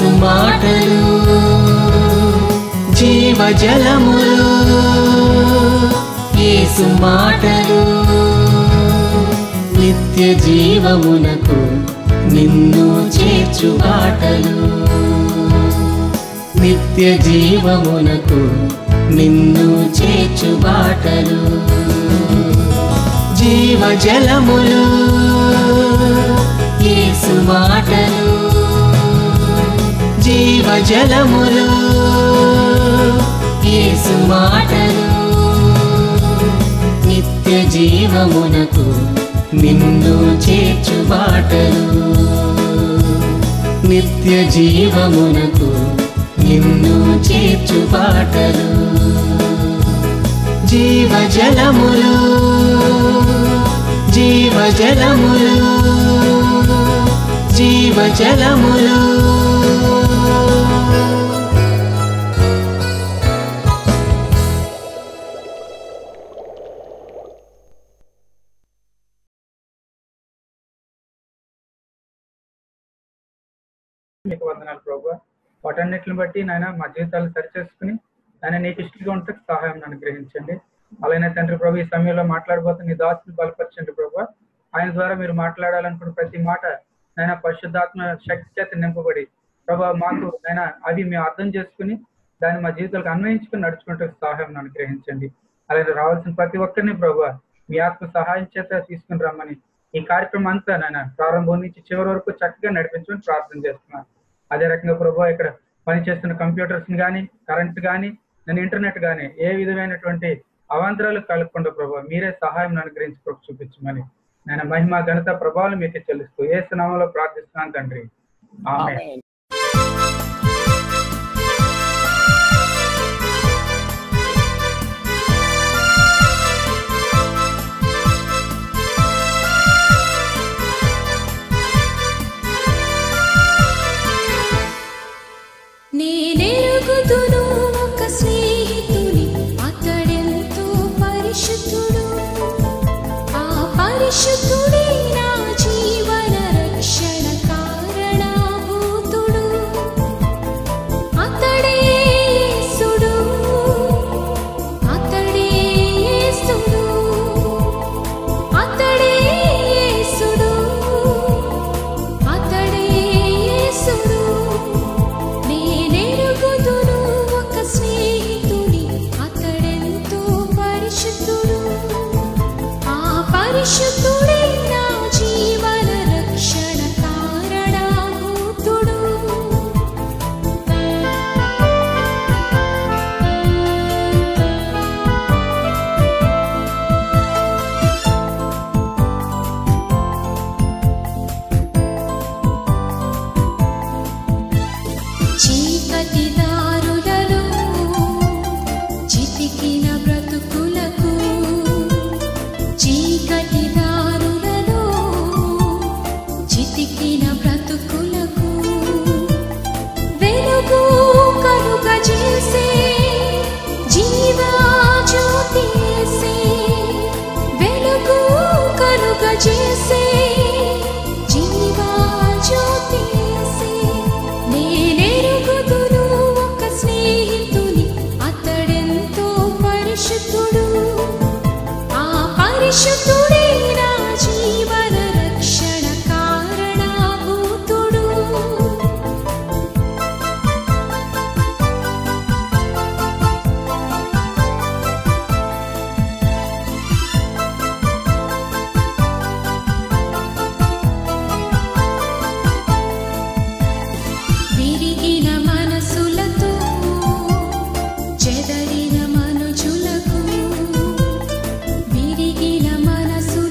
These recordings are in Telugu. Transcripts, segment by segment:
యేసు మాటలు జీవజలములు యేసు మాటలు నిత్య జీవమునకు నిన్ను చేర్చు బాటలు నిత్య జీవమునకు నిన్ను చేర్చు బాటలు జీవజలములు యేసు మాటలు జీవజలములు యేసు మాటలు నిత్య జీవమునకు నిన్ను చేర్చు బాటలు నిత్య జీవమునకు నిన్ను చేర్చు బాటలు జీవజలములు జీవజలములు జీవజలములు మీకు వందనాలు ప్రభు వాటన్నిటిని బట్టి నాయన మా జీవితాలు సరిచేసుకుని ఆయన నీకు ఇష్టంగా ఉంటే సహాయం అనుగ్రహించండి అలానే తండ్రి ప్రభు ఈ సమయంలో మాట్లాడబోతున్న నీ దాసుని బలపరచండి ప్రభు ఆయన ద్వారా మీరు మాట్లాడాలనుకున్న ప్రతి మాట నాయన పరిశుద్ధాత్మ శక్తి చేత నింపబడి ప్రభు మాకు నాయన అవి మేము అర్థం చేసుకుని దాన్ని మా జీవితాలకు అన్వయించుకుని నడుచుకుంటే సహాయం అనుగ్రహించండి అలాగే రావాల్సిన ప్రతి ఒక్కరిని ప్రభు మీ ఆత్మ సహాయం చేత తీసుకుని రమ్మని ఈ కార్యక్రమం అంతా నాయన ప్రారంభం నుంచి చివరి వరకు చక్కగా నడిపించమని ప్రార్థన చేస్తున్నాను అదే రకంగా ప్రభు ఇక్కడ పనిచేస్తున్న కంప్యూటర్స్ కానీ కరెంట్ కానీ నేను ఇంటర్నెట్ కానీ ఏ విధమైనటువంటి అవాంతరాలు కలగకుండా ప్రభు మీరే సహాయం అనుగ్రహించి ప్రభు చూపించమని నేను మహిమ ఘనత ప్రభావం మీకే చెల్లిస్తూ ఏ నామంలో ప్రార్థిస్తున్నాను తండ్రి ఆమె నేనెరుగుదును ఒక స్నేహితుని అతడెంతో పరిశుద్ధుడు ఆ పరిశుద్ధుడే నా జీవన రక్షణ కారణభూతుడు అతడే యేసుడు అతడే యేసుడు అతడే యేసుడు అతడే యేసుడు నేనెరుగుదును ఒక స్నేహితుని అతడెంతో పరిశుద్ధుడు ఆ పరిశుద్ధుడే నా జీవన రక్షణ కారణభూతుడు చీకటి దారులలో చితికిన బ్రతుకులకు చీకటి దారులలో చితికిన బ్రతుకులకు వెలుగు కలుగజేసే జీవా జ్యోతి యేసే. వెలుగు కలుగజేసే జీవా జ్యోతి యేసే. నేనెరుగుదును ఒక స్నేహితుని అతడెంతో పరిశుద్ధుడు ఆ పరిశుద్ధుడే నా జీవన రక్షణ కారణభూతుడు విరిగిన మనసులతో చెదరిన మనుజులకు విరిగిన మనసు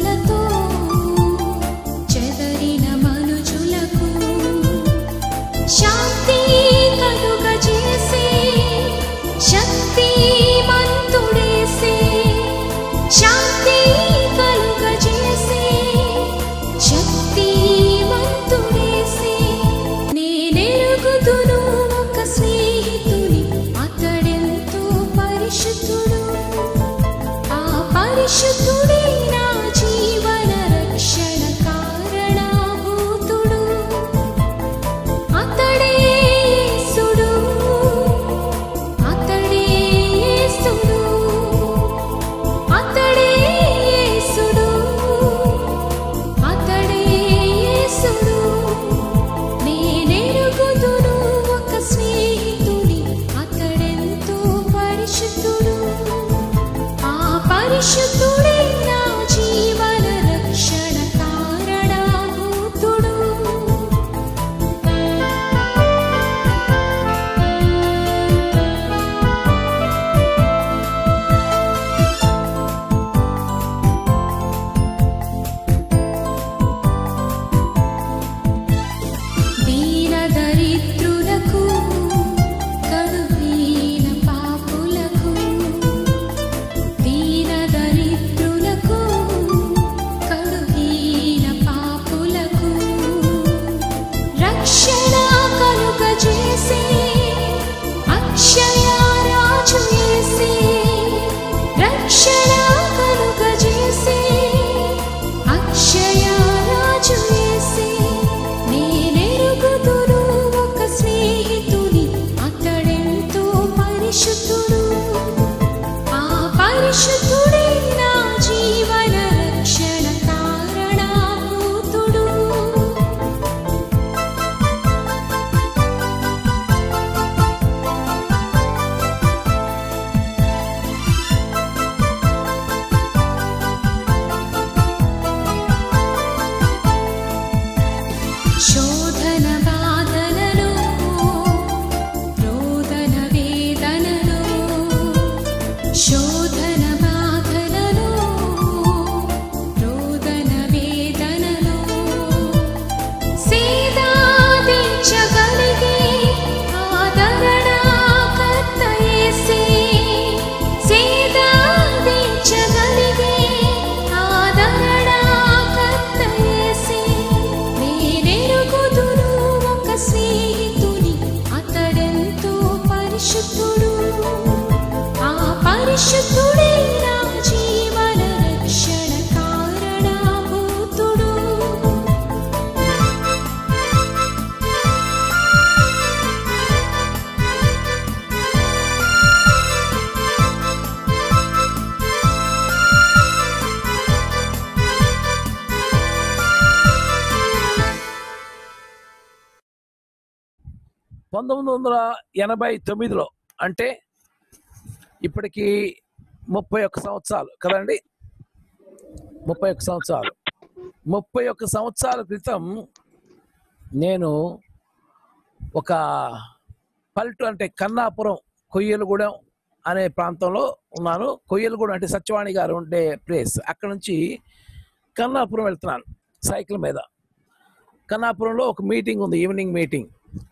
పంతొమ్మిది వందల ఎనభై తొమ్మిదిలో అంటే ఇప్పటికి ముప్పై ఒక్క సంవత్సరాలు కదండి ముప్పై ఒక్క సంవత్సరాలు ముప్పై ఒక్క సంవత్సరాల క్రితం నేను ఒక పల్లెటూరు అంటే కన్నాపురం కొయ్యలగూడెం అనే ప్రాంతంలో ఉన్నాను కొయ్యలగూడెం అంటే సత్యవాణి గారు ఉండే ప్లేస్ అక్కడ నుంచి కన్నాపురం వెళ్తున్నాను సైకిల్ మీద కన్నాపురంలో ఒక మీటింగ్ ఉంది ఈవినింగ్ మీటింగ్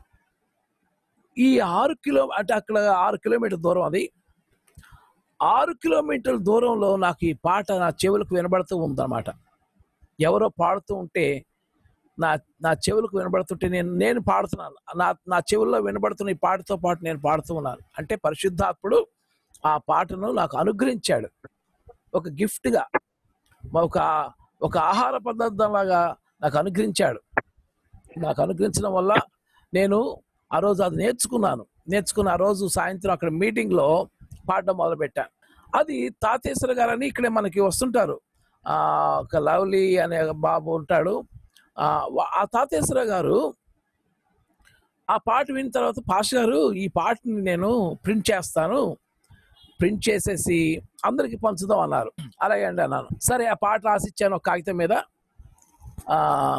ఈ ఆరు కిలో అంటే అక్కడ ఆరు కిలోమీటర్ దూరం అది ఆరు కిలోమీటర్ల దూరంలో నాకు ఈ పాట నా చెవులకు వినబడుతూ ఉందన్నమాట ఎవరో పాడుతూ ఉంటే నా నా చెవులకు వినబడుతుంటే నేను నేను పాడుతున్నాను నా నా చెవుల్లో వినబడుతున్న ఈ పాటతో పాటు నేను పాడుతూ ఉన్నాను అంటే పరిశుద్ధాత్ముడు ఆ పాటను నాకు అనుగ్రహించాడు ఒక గిఫ్ట్గా ఒక ఒక ఆహార పదార్థం లాగా నాకు అనుగ్రహించాడు నాకు అనుగ్రహించడం వల్ల నేను ఆ రోజు అది నేర్చుకున్నాను నేర్చుకున్న ఆ రోజు సాయంత్రం అక్కడ మీటింగ్లో పాడడం మొదలుపెట్టాను అది తాతేశ్వర గారు అని ఇక్కడే మనకి వస్తుంటారు ఆ, ఒక లవ్లీ అనే బాబు ఉంటాడు ఆ, వా- ఆ తాతేశ్వర గారు ఆ పాట విన్న తర్వాత పాష గారు ఈ పాటని నేను ప్రింట్ చేస్తాను ప్రింట్ చేసేసి అందరికి పంచుదాం అన్నారు అలాగే అండి అన్నాను సరే ఆ పాట రాసిచ్చాను ఒక కాగితం మీద ఆ,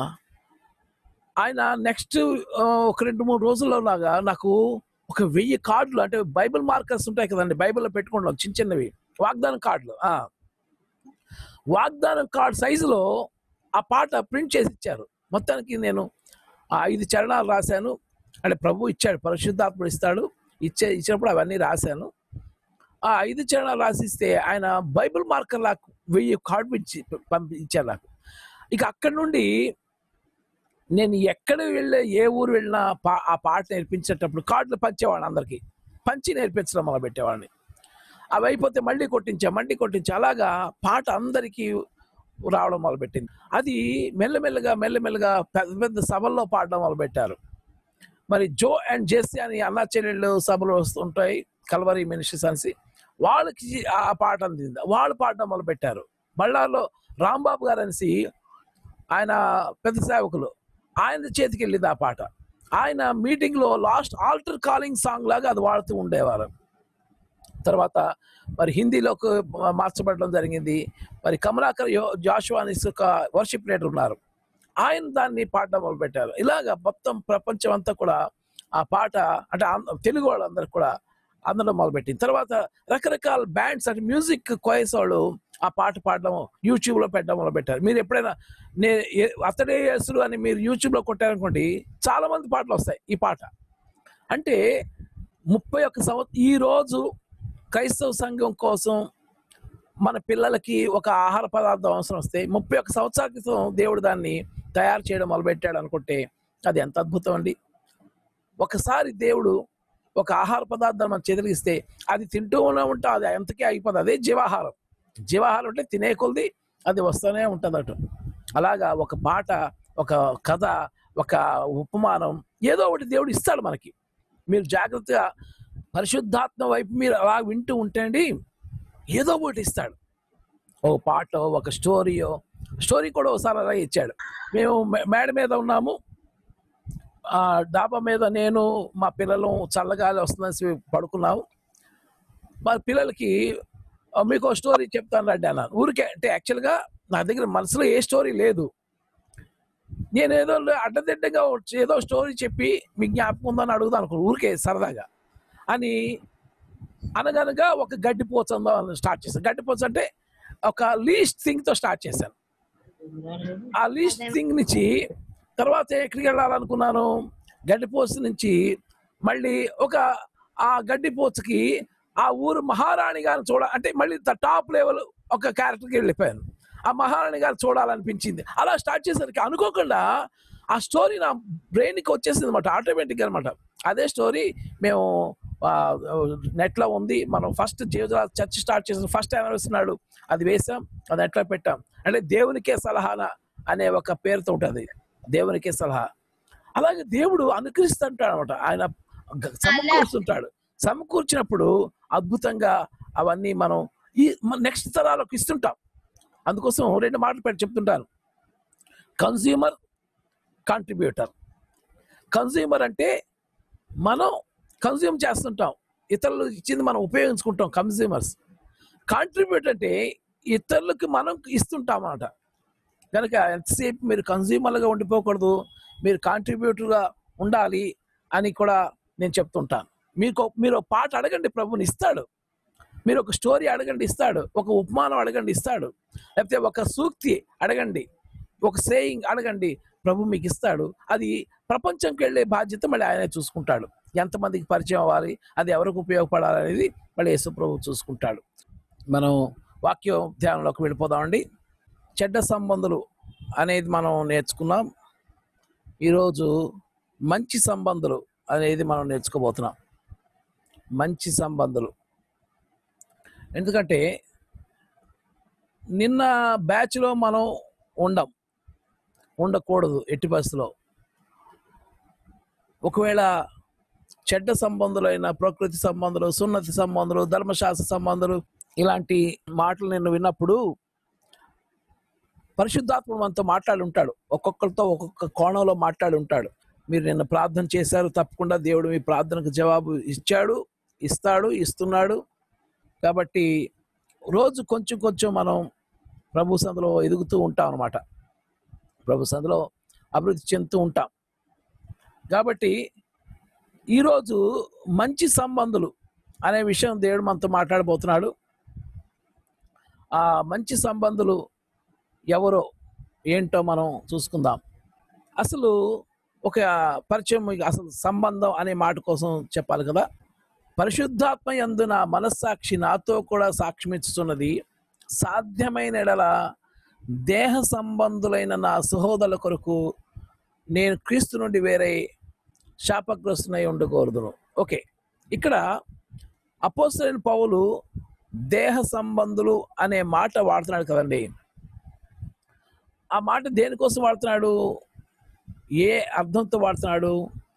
ఆయన నెక్స్ట్ ఒక రెండు మూడు రోజుల్లో లాగా నాకు ఒక వెయ్యి కార్డులు అంటే బైబిల్ మార్కర్స్ ఉంటాయి కదండి బైబిల్లో పెట్టుకుంటాం చిన్న చిన్నవి వాగ్దానం కార్డులు ఆ. వాగ్దానం కార్డ్ సైజులో ఆ పాట ప్రింట్ చేసి ఇచ్చారు మొత్తానికి నేను ఆ ఐదు చరణాలు రాశాను అంటే ప్రభు ఇచ్చాడు పరిశుద్ధాత్ముడు ఇస్తాడు ఇచ్చే ఇచ్చినప్పుడు అవన్నీ రాశాను ఆ ఐదు చరణాలు రాసిస్తే ఆయన బైబిల్ మార్కర్ నాకు వెయ్యి కార్డు ఇచ్చి పంపి ఇచ్చారు నాకు ఇక అక్కడి నుండి నేను ఎక్కడ వెళ్ళే ఏ ఊరు వెళ్ళినా పా ఆ పాట నేర్పించేటప్పుడు కార్డులు పంచేవాడిని అందరికీ పంచి నేర్పించడం మొదలు పెట్టేవాడిని అవి అయిపోతే మళ్ళీ కొట్టించా మళ్ళీ కొట్టించా అలాగా పాట అందరికీ రావడం మొదలుపెట్టింది అది మెల్లమెల్లగా మెల్లమెల్లగా పెద్ద పెద్ద సభల్లో పాడడం మొదలుపెట్టారు మరి జో అండ్ జెస్సీ అని అన్నా చెల్లెళ్ళు సభలు వస్తుంటాయి కల్వరి మినిస్ట్రీస్ అనేసి వాళ్ళకి ఆ పాట అందింది వాళ్ళు పాడడం మొదలుపెట్టారు బళ్ళార్లో రాంబాబు గారు అనేసి ఆయన పెద్ద సేవకులు ఆయన చేతికి వెళ్ళింది ఆ పాట ఆయన మీటింగ్లో లాస్ట్ ఆల్టర్ కాలింగ్ సాంగ్ లాగా అది వాడుతూ ఉండేవారు తర్వాత మరి హిందీలోకి మార్చబడడం జరిగింది మరి కమలాకర్ యో జాషువా అనేసి ఒక వర్షిప్ లీడర్ ఉన్నారు ఆయన దాన్ని పాడడం మొదలుపెట్టారు ఇలాగ మొత్తం ప్రపంచం అంతా కూడా ఆ పాట అంటే ఆంధ్ర- తెలుగు వాళ్ళందరూ కూడా అందడం మొదలుపెట్టింది తర్వాత రకరకాల బ్యాండ్స్ అంటే మ్యూజిక్ కోయస్ వాళ్ళు ఆ పాట పాడడం యూట్యూబ్లో పెట్టడం మొదలుపెట్టారు మీరు ఎప్పుడైనా నే ఏ- అతడే యేసుడు అని మీరు యూట్యూబ్లో కొట్టారనుకోండి చాలా మంది పాటలు వస్తాయి ఈ పాట అంటే ముప్పై ఒక్క సంవత్సరం ఈ రోజు క్రైస్తవ సంఘం కోసం మన పిల్లలకి ఒక ఆహార పదార్థం అవసరం వస్తే ముప్పై ఒక్క సంవత్సరాల క్రితం దేవుడు దాన్ని తయారు చేయడం మొదలుపెట్టాడు అనుకుంటే అది ఎంత అద్భుతం అండి ఒకసారి దేవుడు ఒక ఆహార పదార్థాన్ని మనం చెదిరిగిస్తే అది తింటూనే ఉంటాం అది ఎంతకీ అయిపోతుంది అదే జీవాహారం జీవాహారం అంటే తినే కొలది అది వస్తూనే ఉంటుంది అటు అలాగా ఒక పాట ఒక కథ ఒక ఉపమానం ఏదో ఒకటి దేవుడు ఇస్తాడు మనకి మీరు జాగ్రత్తగా పరిశుద్ధాత్మ వైపు మీరు అలా వింటూ ఉంటే అండి ఏదో ఒకటి ఇస్తాడు ఓ పాట ఒక స్టోరీయో స్టోరీ కూడా ఒకసారి అలా ఇచ్చాడు మేము మే- మేడ మీద ఉన్నాము ఆ డాబా మీద నేను మా పిల్లలు చల్లగాలి వస్తుందని పడుకున్నాము మా పిల్లలకి "ఆ, మీకు ఒక స్టోరీ చెప్తాను రండి అన్నాను ఊరికే అంటే యాక్చువల్గా నా దగ్గర మనసులో ఏ స్టోరీ లేదు నేను ఏదో అడ్డదిడ్డంగా వచ్చి ఏదో స్టోరీ చెప్పి మీకు జ్ఞాపకం ఉందని అడుగుదాం అనుకో ఊరికే సరదాగా అని అనగనగా ఒక గడ్డిపోచ ఉందాం స్టార్ట్ చేశాను గడ్డిపోచ అంటే ఒక లీస్ట్ థింగ్తో స్టార్ట్ చేశాను ఆ లీస్ట్ థింగ్ నుంచి తర్వాత ఎక్కడికి వెళ్ళాలనుకున్నాను గడ్డిపోచ నుంచి మళ్ళీ ఒక ఆ గడ్డిపోచకి ఆ ఊరు మహారాణి గారిని చూడ అంటే మళ్ళీ టాప్ లెవెల్ ఒక క్యారెక్టర్కి వెళ్ళిపోయాను ఆ మహారాణి గారు చూడాలనిపించింది అలా స్టార్ట్ చేసరికి అనుకోకుండా ఆ స్టోరీ నా బ్రెయిన్కి వచ్చేసింది అనమాట ఆటోమేటిక్గా అనమాట అదే స్టోరీ మేము నెట్లో ఉంది మనం ఫస్ట్ జీవరాజ్ చర్చ్ స్టార్ట్ చేసిన ఫస్ట్ యానివర్సరీ నాడు అది వేసాం అది నెట్లో పెట్టాం అంటే దేవునికే సలహాన అనే ఒక పేరుతో ఉంటుంది దేవునికే సలహా అలాగే దేవుడు అనుకరిస్తుంటాడు అనమాట ఆయన గ- సమకూరుస్తుంటాడు సమకూర్చినప్పుడు అద్భుతంగా అవన్నీ మనం ఈ నెక్స్ట్ తరాలకు ఇస్తుంటాం అందుకోసం రెండు మాటలు పెట్టి చెప్తుంటాను కన్స్యూమర్ కాంట్రిబ్యూటర్ కన్స్యూమర్ అంటే మనం కన్జ్యూమ్ చేస్తుంటాం ఇతరులు ఇచ్చింది మనం ఉపయోగించుకుంటాం కన్జ్యూమర్స్ కాంట్రిబ్యూట్ అంటే ఇతరులకు మనం ఇస్తుంటాం అన్నమాట కనుక ఎంతసేపు మీరు కన్జ్యూమర్గా ఉండిపోకూడదు మీరు కాంట్రిబ్యూటర్గా ఉండాలి అని కూడా నేను చెప్తుంటాను మీకు మీరు ఒక పాట అడగండి ప్రభుని ఇస్తాడు మీరు ఒక స్టోరీ అడగండి ఇస్తాడు ఒక ఉపమానం అడగండి ఇస్తాడు లేకపోతే ఒక సూక్తి అడగండి ఒక సేయింగ్ అడగండి ప్రభు మీకు ఇస్తాడు అది ప్రపంచంకి వెళ్ళే బాధ్యత మళ్ళీ ఆయనే చూసుకుంటాడు ఎంతమందికి పరిచయం అవ్వాలి అది ఎవరికి ఉపయోగపడాలి అనేది మళ్ళీ యేసు ప్రభు చూసుకుంటాడు మనం వాక్యం ధ్యానంలోకి వెళ్ళిపోదామండి చెడ్డ సంబంధులు అనేది మనం నేర్చుకున్నాం ఈరోజు మంచి సంబంధులు అనేది మనం నేర్చుకోబోతున్నాం మంచి సంబంధులు ఎందుకంటే నిన్న బ్యాచ్లో మనం ఉండం ఉండకూడదు ఎట్టి పరిస్థితిలో ఒకవేళ చెడ్డ సంబంధులైన ప్రకృతి సంబంధాలు సున్నతి సంబంధాలు ధర్మశాస్త్ర సంబంధాలు ఇలాంటి మాటలు నేను విన్నప్పుడు పరిశుద్ధాత్మ మనతో మాట్లాడి ఉంటాడు ఒక్కొక్కరితో ఒక్కొక్క కోణంలో మాట్లాడి ఉంటాడు మీరు నిన్న ప్రార్థన చేశారు తప్పకుండా దేవుడు మీ ప్రార్థనకు జవాబు ఇచ్చాడు ఇస్తాడు ఇస్తున్నాడు కాబట్టి రోజు కొంచెం కొంచెం మనం ప్రభు సందులో ఎదుగుతూ ఉంటాం అనమాట ప్రభు సందులో అభివృద్ధి చెందుతూ ఉంటాం కాబట్టి ఈరోజు మంచి సంబంధులు అనే విషయం దేవుడు మనతో మాట్లాడబోతున్నాడు ఆ మంచి సంబంధులు ఎవరో ఏంటో మనం చూసుకుందాం అసలు ఒక పరిచయం మీకు అసలు సంబంధం అనే మాట కోసం చెప్పాలి కదా పరిశుద్ధాత్మ యందు నా మనస్సాక్షి నాతో కూడా సాక్ష్యమిచ్చుతున్నది సాధ్యమైన ఎడల దేహ సంబంధులైన నా సహోదరుల కొరకు నేను క్రీస్తు నుండి వేరే శాపగ్రస్తునై ఉండకూడదును ఓకే ఇక్కడ అపోసరైన పౌలు దేహ సంబంధులు అనే మాట వాడుతున్నాడు కదండి ఆ మాట దేనికోసం వాడుతున్నాడు ఏ అర్థంతో వాడుతున్నాడు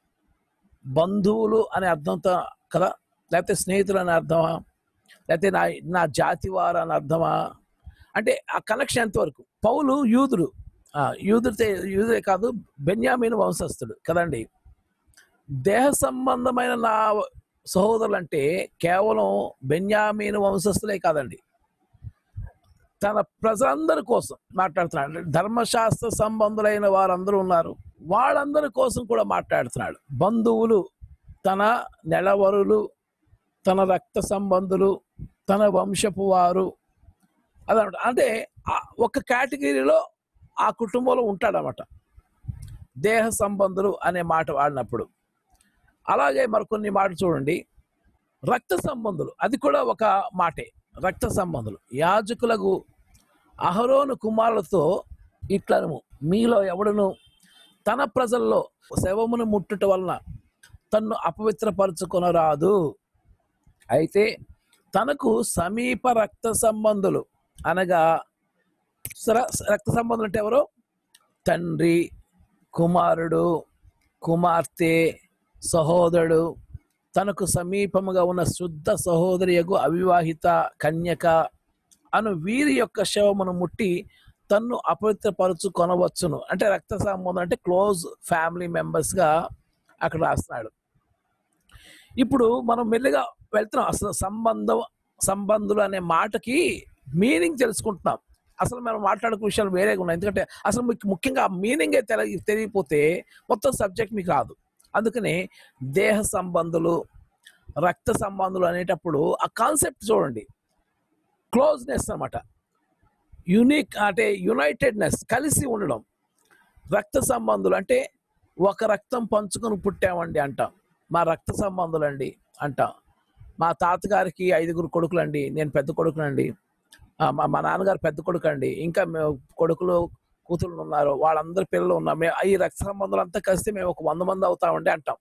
బంధువులు అనే అర్థంతో కదా లేకపోతే స్నేహితులు అనే అర్థమా లేకపోతే నా నా జాతి వారు అని అర్థమా అంటే ఆ కనెక్షన్ ఎంతవరకు పౌలు యూదుడు ఆ, యూదుడితే యూదుడే కాదు బెన్యామీన్ వంశస్థుడు కదండి దేహ సంబంధమైన నా సహోదరులు అంటే కేవలం బెన్యామీన్ వంశస్థులే కాదండి తన ప్రజలందరి కోసం మాట్లాడుతున్నాడు అంటే ధర్మశాస్త్ర సంబంధులైన వారందరూ ఉన్నారు వాళ్ళందరి కోసం కూడా మాట్లాడుతున్నాడు బంధువులు తన నెలవరులు తన రక్త సంబంధులు తన వంశపు వారు అదనమాట అంటే ఆ ఒక కేటగిరీలో ఆ కుటుంబంలో ఉంటాడనమాట దేహ సంబంధులు అనే మాట వాడినప్పుడు అలాగే మరికొన్ని మాటలు చూడండి రక్త సంబంధులు అది కూడా ఒక మాటే రక్త సంబంధులు యాజకులకు అహరోను కుమారులతో ఇట్లను మీలో ఎవడును తన ప్రజల్లో శవమును ముట్టుట వలన తన్ను అపవిత్రపరచుకొనరాదు అయితే తనకు సమీప రక్త సంబంధులు అనగా సర- రక్త సంబంధులు అంటే ఎవరు తండ్రి కుమారుడు కుమార్తె సహోదరుడు తనకు సమీపముగా ఉన్న శుద్ధ సహోదరియకు అవివాహిత కన్యక అను వీరి యొక్క శవమును ముట్టి తన్ను అపవిత్రపరచు కొనవచ్చును అంటే రక్త సంబంధం అంటే క్లోజ్ ఫ్యామిలీ మెంబర్స్గా అక్కడ రాస్తున్నాడు ఇప్పుడు మనం మెల్లిగా వెళ్తున్నాం అసలు సంబంధం సంబంధులు అనే మాటకి మీనింగ్ తెలుసుకుంటున్నాం అసలు మనం మాట్లాడుకునే విషయాలు వేరేగా ఉన్నాయి ఎందుకంటే అసలు మీకు ముఖ్యంగా మీనింగే తెలియ తెలియకపోతే మొత్తం సబ్జెక్ట్ మీకు రాదు అందుకని దేహ సంబంధులు రక్త సంబంధులు అనేటప్పుడు ఆ కాన్సెప్ట్ చూడండి క్లోజ్నెస్ అన్నమాట యునిక్ అంటే యునైటెడ్నెస్ కలిసి ఉండడం రక్త సంబంధులు అంటే ఒక రక్తం పంచుకొని పుట్టామండి అంటాం మా రక్త సంబంధులు అండి అంటాం మా తాతగారికి ఐదుగురు కొడుకులండి నేను పెద్ద కొడుకునండి ఆ, మా మా నాన్నగారు పెద్ద కొడుకు అండి ఇంకా మేము కొడుకులు కూతుళ్ళు ఉన్నారు వాళ్ళందరి పిల్లలు ఉన్నారు మేము ఈ రక్త సంబంధాలు అంతా కలిస్తే మేము ఒక వంద మంది అవుతామండి అంటాం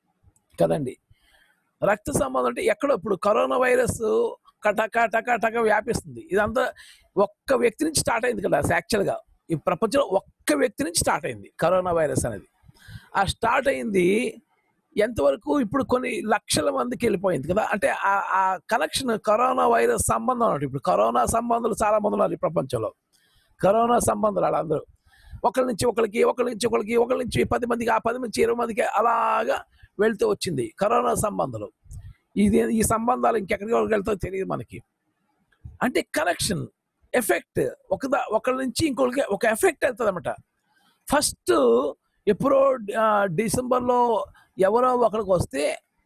కదండి రక్త సంబంధం అంటే ఎక్కడో ఇప్పుడు కరోనా వైరస్ కటక టక టక వ్యాపిస్తుంది ఇదంతా ఒక్క వ్యక్తి నుంచి స్టార్ట్ అయింది కదా యాక్చువల్గా ఈ ప్రపంచంలో ఒక్క వ్యక్తి నుంచి స్టార్ట్ అయింది కరోనా వైరస్ అనేది ఆ స్టార్ట్ అయింది ఎంతవరకు ఇప్పుడు కొన్ని లక్షల మందికి వెళ్ళిపోయింది కదా అంటే ఆ- ఆ కనెక్షన్ కరోనా వైరస్ సంబంధం అన్నట్టు ఇప్పుడు కరోనా సంబంధాలు చాలా మంది ఉన్నారు ఈ ప్రపంచంలో కరోనా సంబంధాలు వాళ్ళందరూ ఒకరి నుంచి ఒకరికి ఒకరి నుంచి ఒకరికి ఒకరి నుంచి పది మందికి ఆ పది నుంచి ఇరవై మందికి అలాగా వెళ్తూ వచ్చింది కరోనా సంబంధాలు ఇది ఈ సంబంధాలు ఇంకెక్కడికి వరకు వెళ్తాయో తెలియదు మనకి అంటే కనెక్షన్ ఎఫెక్ట్ ఒక ఒకరి నుంచి ఇంకొకరికి ఒక ఎఫెక్ట్ వెళ్తుంది అనమాట ఫస్ట్ ఎప్పుడో ఆ, డిసెంబర్లో ఎవరో ఒకరికి వస్తే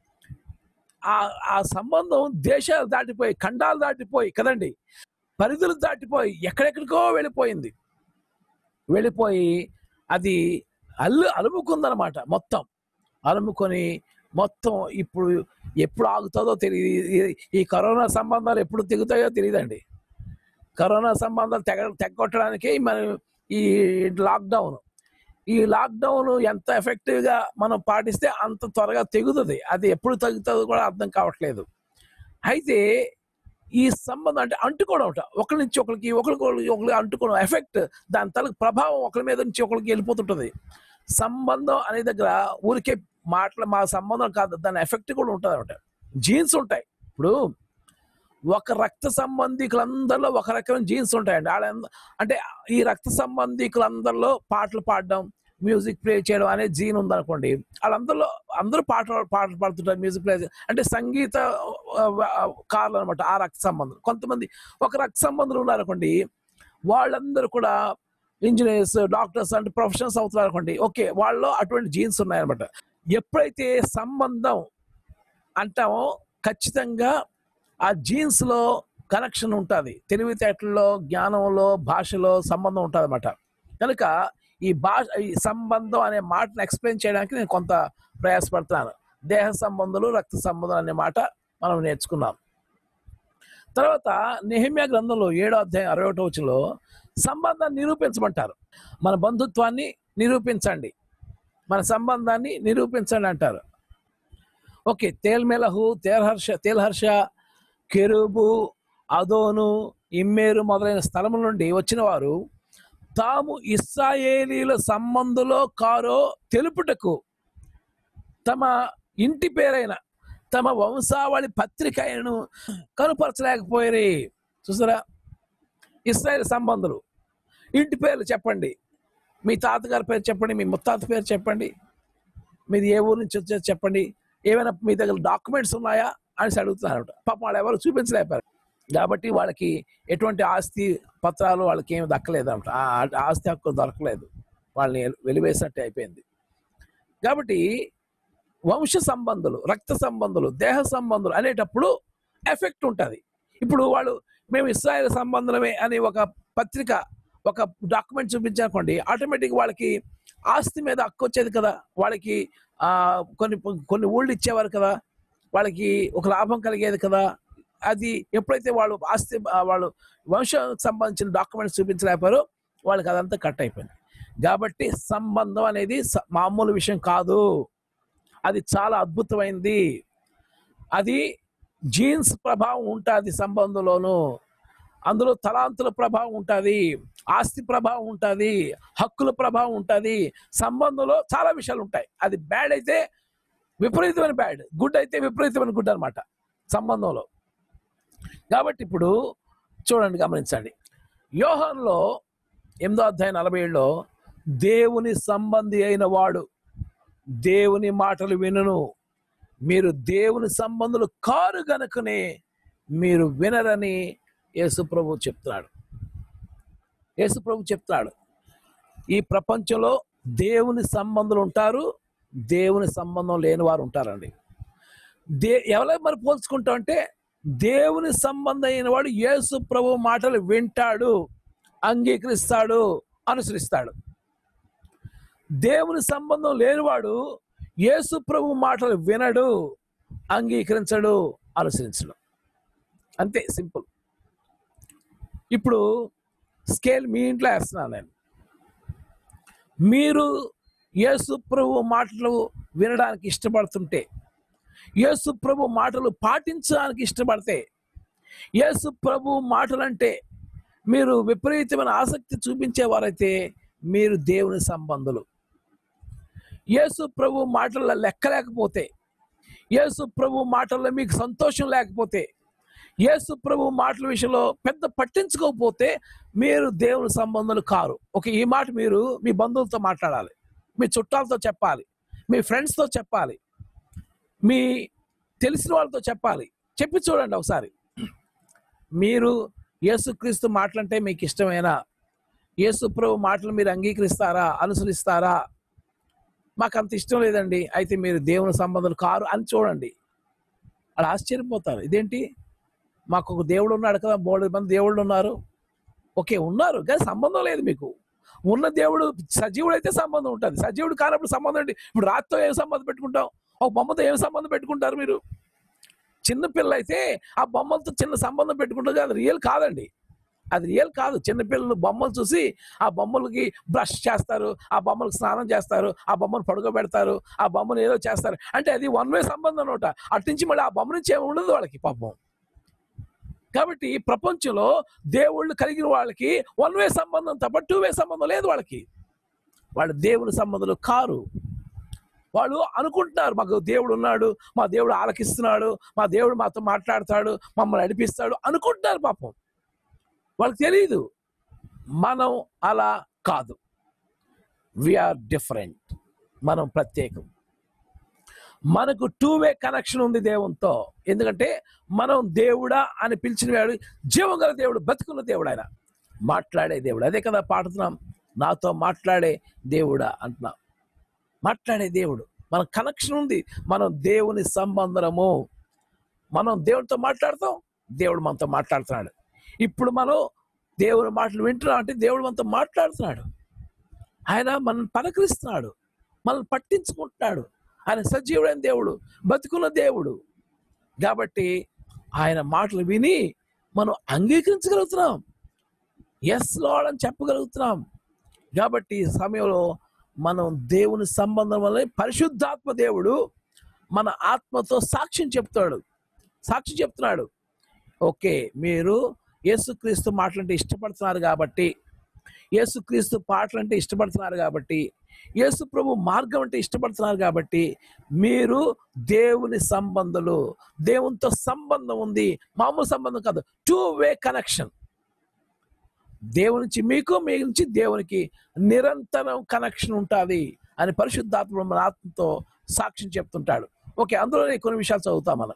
ఆ ఆ సంబంధం దేశాలు దాటిపోయి ఖండాలు దాటిపోయి కదండి పరిధులు దాటిపోయి ఎక్కడెక్కడికో వెళ్ళిపోయింది వెళ్ళిపోయి అది అల్లు అలుముకుందనమాట మొత్తం అలుముకొని మొత్తం ఇప్పుడు ఎప్పుడు ఆగుతుందో తెలియదు ఈ- ఈ కరోనా సంబంధాలు ఎప్పుడు తెగుతాయో తెలియదండి కరోనా సంబంధాలు తెగ తెగొట్టడానికి మనం ఈ లాక్డౌన్ ఈ లాక్డౌన్ ఎంత ఎఫెక్టివ్గా మనం పాటిస్తే అంత త్వరగా తెగుతుంది అది ఎప్పుడు తగ్గుతుందో కూడా అర్థం కావట్లేదు అయితే ఈ సంబంధం అంటే అంటుకోవడం ఒకట ఒకరి నుంచి ఒకరికి ఒకరికి ఒకరికి అంటుకోవడం ఎఫెక్ట్ దాని తలకు ప్రభావం ఒకరి మీద నుంచి ఒకరికి వెళ్ళిపోతుంటుంది సంబంధం అనే దగ్గర ఊరికే మాటలు మా సంబంధం కాదు దాని ఎఫెక్ట్ కూడా ఉంటుంది అనమాట జీన్స్ ఉంటాయి ఇప్పుడు ఒక రక్త సంబంధికులందరిలో ఒక రకమైన జీన్స్ ఉంటాయండి వాళ్ళ అంటే ఈ రక్త సంబంధికులందరిలో పాటలు పాడడం మ్యూజిక్ ప్లే చేయడం అనే జీన్ ఉందనుకోండి వాళ్ళందరిలో అందరూ పాటలు పాటలు పాడుతుంటారు మ్యూజిక్ ప్లే అంటే సంగీత కార్లు అనమాట ఆ రక్త సంబంధం కొంతమంది ఒక రక్త సంబంధులు ఉన్నారనుకోండి వాళ్ళందరూ కూడా ఇంజనీర్స్ డాక్టర్స్ అంటే ప్రొఫెషనల్స్ అవుతున్నారు అనుకోండి ఓకే వాళ్ళలో అటువంటి జీన్స్ ఉన్నాయన్నమాట ఎప్పుడైతే సంబంధం అంటామో ఖచ్చితంగా ఆ జీన్స్ లో కనెక్షన్ ఉంటుంది తెలివితేటల్లో జ్ఞానంలో భాషలో సంబంధం ఉంటుంది అనమాట కనుక ఈ భాష ఈ సంబంధం అనే మాటను ఎక్స్ప్లెయిన్ చేయడానికి నేను కొంత ప్రయాసపడుతున్నాను దేహ సంబంధాలు రక్త సంబంధం అనే మాట మనం నేర్చుకున్నాం తర్వాత నెహమ్యా గ్రంథంలో ఏడో అధ్యాయం అరవై ఒకటో వచ్చులో సంబంధాన్ని నిరూపించమంటారు మన బంధుత్వాన్ని నిరూపించండి మన సంబంధాన్ని నిరూపించండి అంటారు ఓకే తేల్మెలహు తేల్హర్ష తేల్హర్ష కెరూబు అదోను ఇమ్మేరు మొదలైన స్థలముల నుండి వచ్చిన వారు తాము ఇస్రాయేలీల సంబంధులో కారో తెలుపుటకు తమ ఇంటి పేరైన తమ వంశావళి పత్రిక అయినను కనుపరచలేకపోయారు చూసారా ఇస్రాయేల్ సంబంధులు ఇంటి పేర్లు చెప్పండి మీ తాతగారి పేరు చెప్పండి మీ ముత్తాత పేరు చెప్పండి మీది ఏ ఊరు నుంచి వచ్చారో చెప్పండి ఏమైనా మీ దగ్గర డాక్యుమెంట్స్ ఉన్నాయా అని అడుగుతున్నారు పాపం వాళ్ళు ఎవరు చూపించలేపారు కాబట్టి వాళ్ళకి ఎటువంటి ఆస్తి పత్రాలు వాళ్ళకి ఏమి దక్కలేదు అంట ఆ ఆ ఆస్తి హక్కు దొరకలేదు వాళ్ళని వెలివేసినట్టే అయిపోయింది కాబట్టి వంశ సంబంధులు రక్త సంబంధులు దేహ సంబంధులు అనేటప్పుడు ఎఫెక్ట్ ఉంటుంది ఇప్పుడు వాళ్ళు మేము ఇస్రాయల్ సంబంధమే అని ఒక పత్రిక ఒక డాక్యుమెంట్ చూపించానుకోండి ఆటోమేటిక్ వాళ్ళకి ఆస్తి మీద హక్కు వచ్చేది కదా వాళ్ళకి ఆ, కొన్ని కొన్ని ఊళ్ళు ఇచ్చేవారు కదా వాళ్ళకి ఒక లాభం కలిగేది కదా అది ఎప్పుడైతే వాళ్ళు ఆస్తి ఆ, వాళ్ళు వంశానికి సంబంధించిన డాక్యుమెంట్స్ చూపించలేపారో వాళ్ళకి అదంతా కట్ అయిపోయింది కాబట్టి సంబంధం అనేది స- మామూలు విషయం కాదు అది చాలా అద్భుతమైంది అది జీన్స్ ప్రభావం ఉంటుంది సంబంధంలోను అందులో తలాంతుల ప్రభావం ఉంటుంది ఆస్తి ప్రభావం ఉంటుంది హక్కుల ప్రభావం ఉంటుంది సంబంధంలో చాలా విషయాలు ఉంటాయి అది బ్యాడ్ అయితే విపరీతమైన బ్యాడ్ గుడ్ అయితే విపరీతమైన గుడ్ అన్నమాట సంబంధంలో కాబట్టి ఇప్పుడు చూడండి గమనించండి యోహన్లో ఎనిమిదో అధ్యాయం నలభై ఏడులో దేవుని సంబంధి అయిన వాడు దేవుని మాటలు వినును మీరు దేవుని సంబంధులు కారు గనుకనే మీరు వినరని యేసుప్రభు చెప్తున్నాడు యేసుప్రభు చెప్తున్నాడు ఈ ప్రపంచంలో దేవుని సంబంధులు ఉంటారు దేవుని సంబంధం లేని వారు ఉంటారండి దే ఎవరో మరి పోల్చుకుంటాం అంటే దేవుని సంబంధం అయిన వాడు యేసు ప్రభు మాటలు వింటాడు అంగీకరిస్తాడు అనుసరిస్తాడు దేవుని సంబంధం లేనివాడు యేసు ప్రభు మాటలు వినడు అంగీకరించడు అనుసరించడు అంతే సింపుల్ ఇప్పుడు స్కేల్ మీ ఇంట్లో వేస్తున్నాను నేను మీరు యేసు ప్రభు మాటలు వినడానికి ఇష్టపడుతుంటే యేసు ప్రభు మాటలు పాటించడానికి ఇష్టపడితే యేసు ప్రభు మాటలంటే మీరు విపరీతమైన ఆసక్తి చూపించేవారైతే మీరు దేవుని సంబంధులు యేసు ప్రభు మాటల్లో లెక్క లేకపోతే యేసు ప్రభు మాటల్లో మీకు సంతోషం లేకపోతే యేసు ప్రభు మాటల విషయంలో పెద్ద పట్టించుకోకపోతే మీరు దేవుని సంబంధాలు కారు ఒక ఈ మాట మీరు మీ బంధువులతో మాట్లాడాలి మీ చుట్టాలతో చెప్పాలి మీ ఫ్రెండ్స్తో చెప్పాలి మీ తెలిసిన వాళ్ళతో చెప్పాలి చెప్పి చూడండి ఒకసారి మీరు యేసుక్రీస్తు మాటలంటే మీకు ఇష్టమేనా యేసు ప్రభు మాటలు మీరు అంగీకరిస్తారా అనుసరిస్తారా మాకు అంత ఇష్టం లేదండి అయితే మీరు దేవుని సంబంధాలు కారు అని చూడండి అలా ఆశ్చర్యపోతారు ఇదేంటి మాకు ఒక దేవుడు ఉన్నాడు కదా మూడు మంది దేవుళ్ళు ఉన్నారు ఓకే ఉన్నారు కానీ సంబంధం లేదు మీకు ఉన్న దేవుడు సజీవుడు అయితే సంబంధం ఉంటుంది సజీవుడు కానప్పుడు సంబంధం ఏంటి ఇప్పుడు రాత్రితో ఏం సంబంధం పెట్టుకుంటాం ఒక బొమ్మతో ఏం సంబంధం పెట్టుకుంటారు మీరు చిన్న పిల్ల అయితే ఆ బొమ్మలతో చిన్న సంబంధం పెట్టుకుంటారు అది రియల్ కాదండి అది రియల్ కాదు చిన్నపిల్లలు బొమ్మలు చూసి ఆ బొమ్మలకి బ్రష్ చేస్తారు ఆ బొమ్మలకు స్నానం చేస్తారు ఆ బొమ్మను పడుకోబెడతారు ఆ బొమ్మను ఏదో చేస్తారు అంటే అది వన్ వే సంబంధం అనమాట అటు నుంచి మళ్ళీ ఆ బొమ్మ నుంచి ఏమి ఉండదు వాళ్ళకి పాపం కాబట్టి ప్రపంచంలో దేవుళ్ళు కలిగిన వాళ్ళకి వన్ వే సంబంధం తప్ప టూ వే సంబంధం లేదు వాళ్ళకి వాళ్ళు దేవుని సంబంధాలు కారు వాళ్ళు అనుకుంటున్నారు మాకు దేవుడు ఉన్నాడు మా దేవుడు ఆలకిస్తున్నాడు మా దేవుడు మాతో మాట్లాడతాడు మమ్మల్ని నడిపిస్తాడు అనుకుంటున్నారు పాపం వాళ్ళకి తెలియదు మనం అలా కాదు వీఆర్ డిఫరెంట్ మనం ప్రత్యేకం మనకు టూ వే కనెక్షన్ ఉంది దేవునితో ఎందుకంటే మనం దేవుడా అని పిలిచిన వాడు జీవం గల దేవుడు బతుకున్న దేవుడు ఆయన మాట్లాడే దేవుడు అదే కదా పాడుతున్నాం నాతో మాట్లాడే దేవుడా అంటున్నాం మాట్లాడే దేవుడు మన కనెక్షన్ ఉంది మనం దేవుని సంబంధము మనం దేవుడితో మాట్లాడతాం దేవుడు మనతో మాట్లాడుతున్నాడు ఇప్పుడు మనం దేవుని మాటలు వింటున్నాం అంటే దేవుడు మనతో మాట్లాడుతున్నాడు ఆయన మనల్ని పలకరిస్తున్నాడు మనల్ని పట్టించుకుంటున్నాడు ఆయన సజీవుడైన దేవుడు బతుకున్న దేవుడు కాబట్టి ఆయన మాటలు విని మనం అంగీకరించగలుగుతున్నాం ఎస్ లాడ్ అని చెప్పగలుగుతున్నాం కాబట్టి ఈ సమయంలో మనం దేవుని సంబంధం వల్ల పరిశుద్ధాత్మ దేవుడు మన ఆత్మతో సాక్ష్యం చెప్తాడు సాక్షి చెప్తున్నాడు ఓకే మీరు యేసుక్రీస్తు మాటలంటే ఇష్టపడుతున్నారు కాబట్టి యేసుక్రీస్తు పాటలంటే ఇష్టపడుతున్నారు కాబట్టి యేసు ప్రభు మార్గం అంటే ఇష్టపడుతున్నారు కాబట్టి మీరు దేవుని సంబంధాలు దేవునితో సంబంధం ఉంది మామూలు సంబంధం కాదు టూ వే కనెక్షన్ దేవుని నుంచి మీకు మీ నుంచి దేవునికి నిరంతరం కనెక్షన్ ఉంటుంది అని పరిశుద్ధాత్మ మన ఆత్మతో సాక్ష్యం చెప్తుంటాడు ఓకే అందులోనే కొన్ని విషయాలు చదువుతాం మనం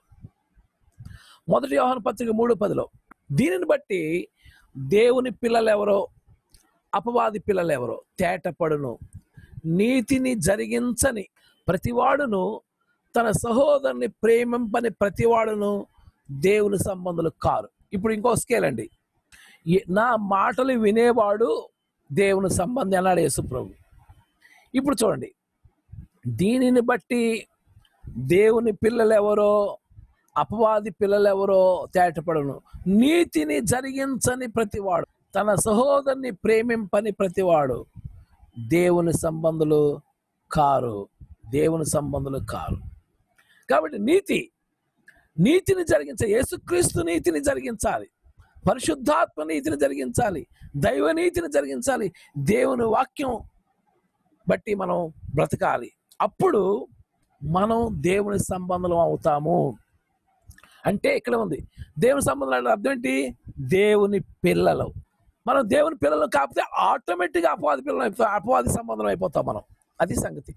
మొదటి వ్యవహార పత్రిక మూడు పదిలో దీనిని బట్టి దేవుని పిల్లలు ఎవరో అపవాది పిల్లలు ఎవరో తేటపడును నీతిని జరిగించని ప్రతివాడును తన సహోదరుని ప్రేమింపని ప్రతివాడును దేవుని సంబంధులు కారు ఇప్పుడు ఇంకో స్కేల్ అండి ఈ- నా మాటలు వినేవాడు దేవుని సంబంధి అన్నాడు యేసుప్రభు ఇప్పుడు చూడండి దీనిని బట్టి దేవుని పిల్లలు ఎవరో అపవాది పిల్లలు ఎవరో తేటపడను నీతిని జరిగించని ప్రతివాడు తన సహోదరుని ప్రేమింపని ప్రతివాడు దేవుని సంబంధులు కారు దేవుని సంబంధులు కారు కాబట్టి నీతి నీతిని జరిగించాలి యేసుక్రీస్తు నీతిని జరిగించాలి పరిశుద్ధాత్మ నీతిని జరిగించాలి దైవ నీతిని జరిగించాలి దేవుని వాక్యం బట్టి మనం బ్రతకాలి అప్పుడు మనం దేవుని సంబంధం అవుతాము అంటే ఇక్కడ ఉంది దేవుని సంబంధం అంటే అర్థం ఏంటి దేవుని పిల్లలు మనం దేవుని పిల్లలు కాకపోతే ఆటోమేటిక్గా అపవాది పిల్లలు అయిపో- అపవాది సంబంధం అయిపోతాం మనం అది సంగతి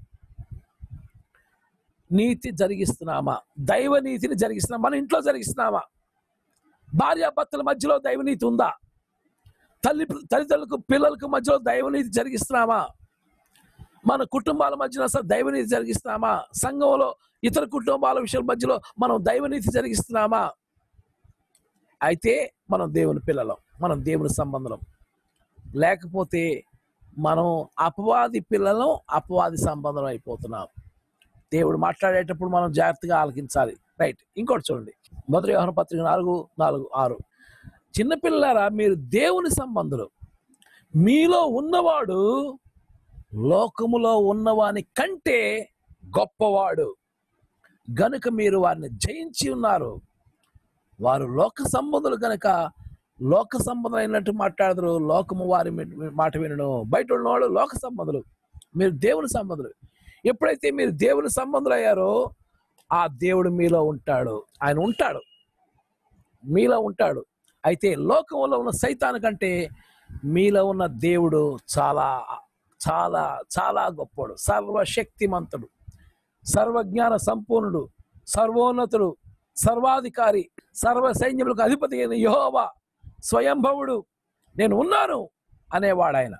నీతి జరిగిస్తున్నామా దైవ నీతిని జరిగిస్తున్నామా మన ఇంట్లో జరిగిస్తున్నామా భార్యాభర్తల మధ్యలో దైవనీతి ఉందా తల్లి తల్లిదండ్రులకు పిల్లలకు మధ్యలో దైవనీతి జరిగిస్తున్నామా మన కుటుంబాల మధ్యన అసలు దైవనీతి జరిగిస్తున్నామా సంఘంలో ఇతర కుటుంబాల విషయాల మధ్యలో మనం దైవనీతి జరిగిస్తున్నామా అయితే మనం దేవుని పిల్లలం మనం దేవుని సంబంధం లేకపోతే మనం అపవాది పిల్లలం అపవాది సంబంధం అయిపోతున్నాం దేవుడు మాట్లాడేటప్పుడు మనం జాగ్రత్తగా ఆలకించాలి రైట్ ఇంకోటి చూడండి మొదటి వ్యవహార పత్రిక నాలుగు నాలుగు ఆరు చిన్నపిల్లలారా మీరు దేవుని సంబంధులు మీలో ఉన్నవాడు లోకములో ఉన్నవాని కంటే గొప్పవాడు గనుక మీరు వారిని జయించి ఉన్నారు వారు లోక సంబంధులు గనుక లోక సంబంధమైనట్టు మాట్లాడదురు లోకము వారి మీ- మాట వినను బయట ఉన్నవాడు లోక సంబంధులు మీరు దేవుని సంబంధులు ఎప్పుడైతే మీరు దేవుని సంబంధులు అయ్యారో ఆ దేవుడు మీలో ఉంటాడు ఆయన ఉంటాడు మీలో ఉంటాడు అయితే లోకంలో ఉన్న సైతాను కంటే మీలో ఉన్న దేవుడు చాలా చాలా చాలా గొప్పడు సర్వశక్తిమంతుడు సర్వజ్ఞాన సంపూర్ణుడు సర్వోన్నతుడు సర్వాధికారి సర్వ సైన్యములకు అధిపతి అయిన యెహోవా స్వయంభవుడు నేను ఉన్నాను అనేవాడు ఆయన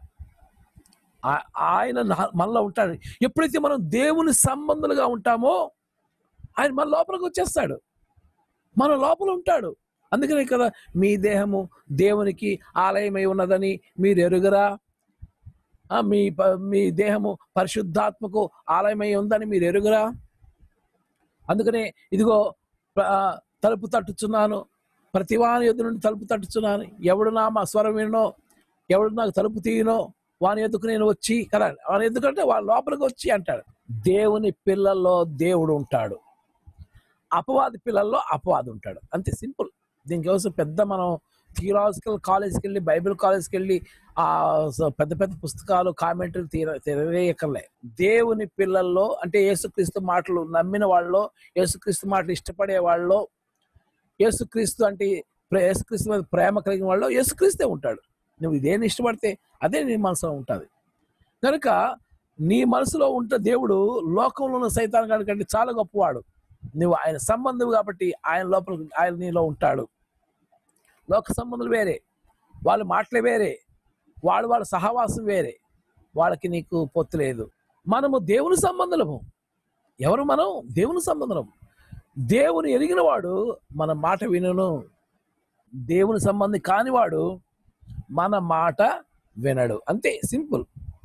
ఆ- ఆయన నా- మనలో ఉంటాడు ఎప్పుడైతే మనం దేవుని సంబంధులుగా ఉంటామో ఆయన మన లోపలికి వచ్చేస్తాడు మన లోపల ఉంటాడు అందుకనే కదా మీ దేహము దేవునికి ఆలయమై ఉన్నదని మీరు ఎరుగరా ఆ, మీ ప- మీ దేహము పరిశుద్ధాత్మకు ఆలయమై ఉందని మీరు ఎరుగురా అందుకనే ఇదిగో ఆ, తలుపు తట్టుచున్నాను ప్రతివాని ఎదురు నుండి తలుపు తట్టుచున్నాను ఎవడు నా మా స్వరం వినో ఎవడు నాకు తలుపు తీయనో వాని ఎదుకు నేను వచ్చి కదా వాని ఎందుకంటే వాళ్ళ లోపలికి వచ్చి అంటాడు దేవుని పిల్లల్లో దేవుడు ఉంటాడు అపవాది పిల్లల్లో అపవాది ఉంటాడు అంతే సింపుల్ దీనికోసం పెద్ద మనం థియలాజికల్ కాలేజ్కి వెళ్ళి బైబిల్ కాలేజ్కి వెళ్ళి ఆ స- పెద్ద పెద్ద పుస్తకాలు కామెంటరీలు తీర తెరవేయకలే దేవుని పిల్లల్లో అంటే యేసుక్రీస్తు మాటలు నమ్మిన వాళ్ళలో యేసుక్రీస్తు మాటలు ఇష్టపడే వాళ్ళలో యేసుక్రీస్తు అంటే ప్రే- యేసుక్రీస్తు మీద ప్రేమ కలిగిన వాళ్ళు యేసుక్రీస్తే ఉంటాడు నువ్వు ఇదేని ఇష్టపడితే అదే నీ మనసులో ఉంటుంది కనుక నీ మనసులో ఉంటే దేవుడు లోకంలో ఉన్న సైతాన్ గారి కంటే చాలా గొప్పవాడు నువ్వు ఆయన సంబంధం కాబట్టి ఆయన లోపల ఆయన నీలో ఉంటాడు లోక సంబంధాలు వేరే వాళ్ళ మాటలే వేరే వాళ్ళ వాళ్ళ సహవాసం వేరే వాళ్ళకి నీకు పొత్తు లేదు మనము దేవుని సంబంధులము ఎవరు మనం దేవుని సంబంధం దేవుని ఎరిగిన వాడు మన మాట వినును దేవుని సంబంధి కానివాడు మన మాట వినడు అంతే సింపుల్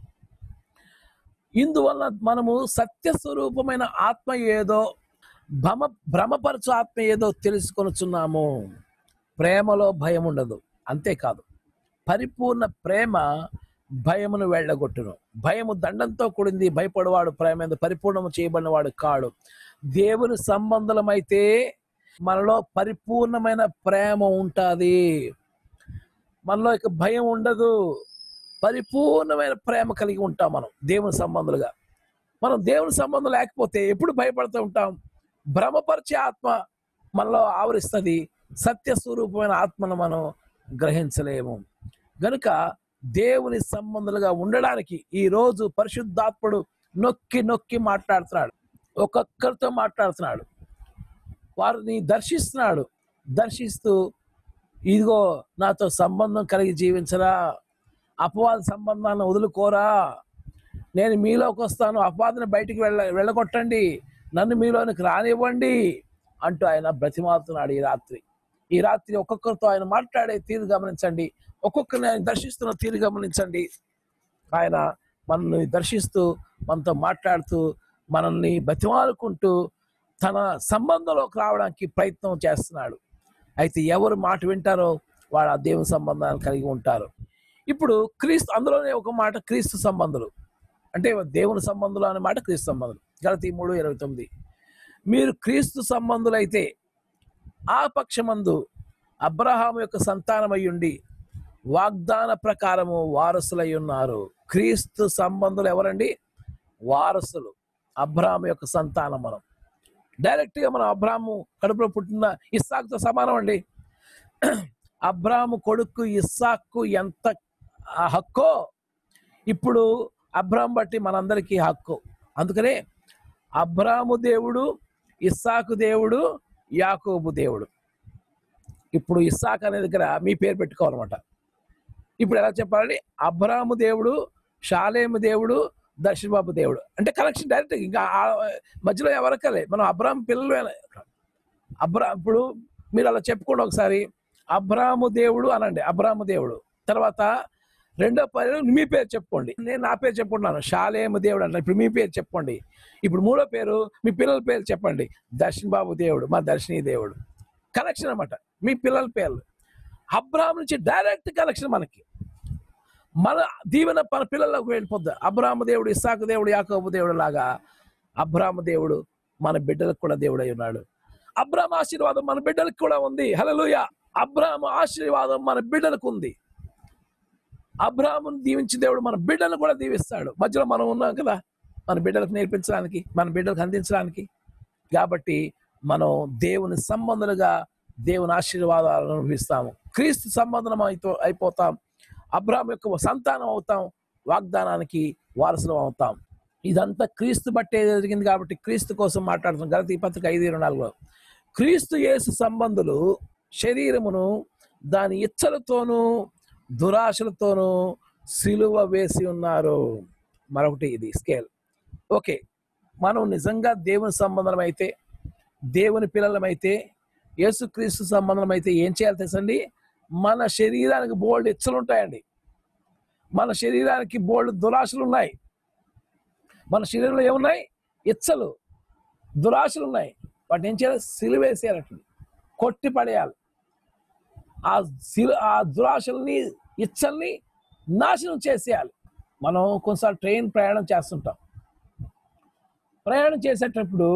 ఇందువల్ల మనము సత్య స్వరూపమైన ఆత్మ ఏదో భ్రమ భ్రమపరచు ఆత్మ ఏదో తెలుసుకొనుచున్నాము ప్రేమలో భయం ఉండదు అంతేకాదు పరిపూర్ణ ప్రేమ భయమును వెళ్ళగొట్టును భయము దండంతో కూడింది భయపడవాడు ప్రేమ మీద పరిపూర్ణము చేయబడినవాడు కాడు దేవుని సంబంధమైతే మనలో పరిపూర్ణమైన ప్రేమ ఉంటుంది మనలో ఇక భయం ఉండదు పరిపూర్ణమైన ప్రేమ కలిగి ఉంటాం మనం దేవుని సంబంధులుగా మనం దేవుని సంబంధం లేకపోతే ఎప్పుడు భయపడుతూ ఉంటాం భ్రమపరిచే ఆత్మ మనలో ఆవరిస్తుంది సత్య స్వరూపమైన ఆత్మను మనం గ్రహించలేము గనుక దేవుని సంబంధులుగా ఉండడానికి ఈ రోజు పరిశుద్ధాత్ముడు నొక్కి నొక్కి మాట్లాడుతున్నాడు ఒక్కొక్కరితో మాట్లాడుతున్నాడు వారిని దర్శిస్తున్నాడు దర్శిస్తూ ఇదిగో నాతో సంబంధం కలిగి జీవించరా అపవాద సంబంధాన్ని వదులుకోరా నేను మీలోకి వస్తాను అపవాదిని బయటికి వెళ్ళ వెళ్ళగొట్టండి నన్ను మీలోనికి రానివ్వండి అంటూ ఆయన బ్రతిమాలుతున్నాడు ఈ రాత్రి ఈ రాత్రి ఒక్కొక్కరితో ఆయన మాట్లాడే తీరు గమనించండి ఒక్కొక్కరిని ఆయన దర్శిస్తున్న తీరు గమనించండి ఆయన మనల్ని దర్శిస్తూ మనతో మాట్లాడుతూ మనల్ని బతిమాలుకుంటూ తన సంబంధంలోకి రావడానికి ప్రయత్నం చేస్తున్నాడు అయితే ఎవరు మాట వింటారో వాడు ఆ దేవుని సంబంధాన్ని కలిగి ఉంటారు ఇప్పుడు క్రీస్తు అందులోనే ఒక మాట క్రీస్తు సంబంధులు అంటే దేవుని సంబంధులు అనే మాట క్రీస్తు సంబంధులు గలతీ మూడు ఇరవై తొమ్మిది మీరు క్రీస్తు సంబంధులైతే ఆ పక్షమందు అబ్రహాము యొక్క సంతానమై ఉండి వాగ్దాన ప్రకారము వారసులై ఉన్నారు క్రీస్తు సంబంధులు ఎవరండి వారసులు అబ్రహాము యొక్క సంతానం మనం డైరెక్ట్ గా మనం అబ్రాము కడుపులో పుట్టిన ఇస్సాకుతో సమానం అండి అబ్రాము కొడుకు ఇస్సాకు ఎంత ఆ హక్కో ఇప్పుడు అబ్రాం బట్టి మనందరికీ హక్కు అందుకనే అబ్రాము దేవుడు ఇస్సాకు దేవుడు యాకోబు దేవుడు ఇప్పుడు ఇస్సాక్ అనే దగ్గర మీ పేరు పెట్టుకోవాలన్నమాట ఇప్పుడు ఎలా చెప్పాలండి అబ్రాము దేవుడు షాలేము దేవుడు దర్శనబాబు దేవుడు అంటే కనెక్షన్ డైరెక్ట్ ఇంకా ఆ- మధ్యలో ఎవరికలే మనం అబ్రామ్ పిల్లలు అబ్రా ఇప్పుడు మీరు అలా చెప్పుకోండి ఒకసారి అబ్రాము దేవుడు అనండి అబ్రాము దేవుడు తర్వాత రెండో పేరు మీ పేరు చెప్పుకోండి నేను నా పేరు చెప్పుకుంటున్నాను షాలేము దేవుడు అంటే ఇప్పుడు మీ పేరు చెప్పండి ఇప్పుడు మూడో పేరు మీ పిల్లల పేరు చెప్పండి దర్శన్ బాబు దేవుడు మా దర్శిని దేవుడు కనెక్షన్ అన్నమాట మీ పిల్లల పేర్లు అబ్రాహం నుంచి డైరెక్ట్ కనెక్షన్ మనకి మన దీవెన మన పిల్లలకు వెళ్ళిపోద్ది అబ్రాహ్మ దేవుడు ఇస్సాకు దేవుడు యాకోబు దేవుడు లాగా అబ్రాహ్మ దేవుడు మన బిడ్డలకు కూడా దేవుడై ఉన్నాడు అబ్రాహ్మ ఆశీర్వాదం మన బిడ్డలకు కూడా ఉంది హల్లెలూయా అబ్రాహ్మ ఆశీర్వాదం మన బిడ్డలకు ఉంది అబ్రాహ్ముని దీవించిన దేవుడు మన బిడ్డలను కూడా దీవిస్తాడు మధ్యలో మనం ఉన్నాం కదా మన బిడ్డలకు నేర్పించడానికి మన బిడ్డలకు అందించడానికి కాబట్టి మనం దేవుని సంబంధులుగా దేవుని ఆశీర్వాదాలను అనుభవిస్తాము క్రీస్తు సంబంధం అయిపో అయిపోతాం అబ్రాహం యొక్క సంతానం అవుతాం వాగ్దానానికి వారసులం అవుతాం ఇదంతా క్రీస్తు బట్టే జరిగింది కాబట్టి క్రీస్తు కోసం మాట్లాడుతున్నాం గలతీ పత్రిక ఐదు ఇరవై నాలుగులో క్రీస్తు యేసు సంబంధులు శరీరమును దాని ఇచ్చలతోనూ దురాశలతోనూ సిలువ వేసి ఉన్నారు మరొకటి ఇది స్కేల్ ఓకే మనం నిజంగా దేవుని సంబంధం అయితే దేవుని పిల్లలమైతే యేసుక్రీస్తు సంబంధం అయితే ఏం చేయాలి తెలుసండి మన శరీరానికి బోల్డ్ ఇచ్చలు ఉంటాయండి మన శరీరానికి బోల్డ్ దురాశలు ఉన్నాయి మన శరీరంలో ఏమున్నాయి ఇచ్చలు దురాశలు ఉన్నాయి వాటిని ఏం చేయాలి సిలువేసేయాలి కొట్టి పడేయాలి ఆ సిలు ఆ దురాశల్ని ఇచ్చల్ని నాశనం చేసేయాలి మనం కొన్నిసార్లు ట్రైన్ ప్రయాణం చేస్తుంటాం ప్రయాణం చేసేటప్పుడు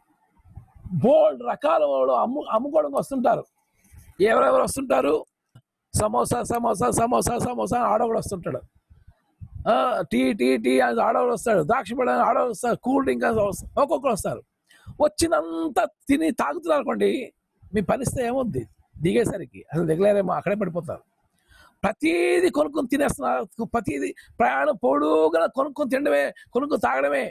బోల్డ్ రకాల వాళ్ళు అమ్ము అమ్ముకోవడం వస్తుంటారు ఎవరెవరు వస్తుంటారు సమోసా సమోసా సమోసా సమోసా అని ఆడవాడు వస్తుంటాడు ఆ, టీ టీ టీ అని ఆడవాడు వస్తాడు ద్రాక్ష పడ ఆడవాడు వస్తారు కూల్ డ్రింక్ అని వస్తారు. ఒక్కొక్కరు వస్తారు వచ్చినంత తిని తాగుతున్నారు అనుకోండి మీ పరిస్థితి ఏముంది దిగేసరికి అసలు దిగలేరేమో అక్కడే పడిపోతారు ప్రతిదీ కొనుక్కొని తినేస్తున్నారు ప్రతిదీ ప్రయాణం పొడుగున కొనుక్కొని తినడమే కొనుక్కొని తాగడమే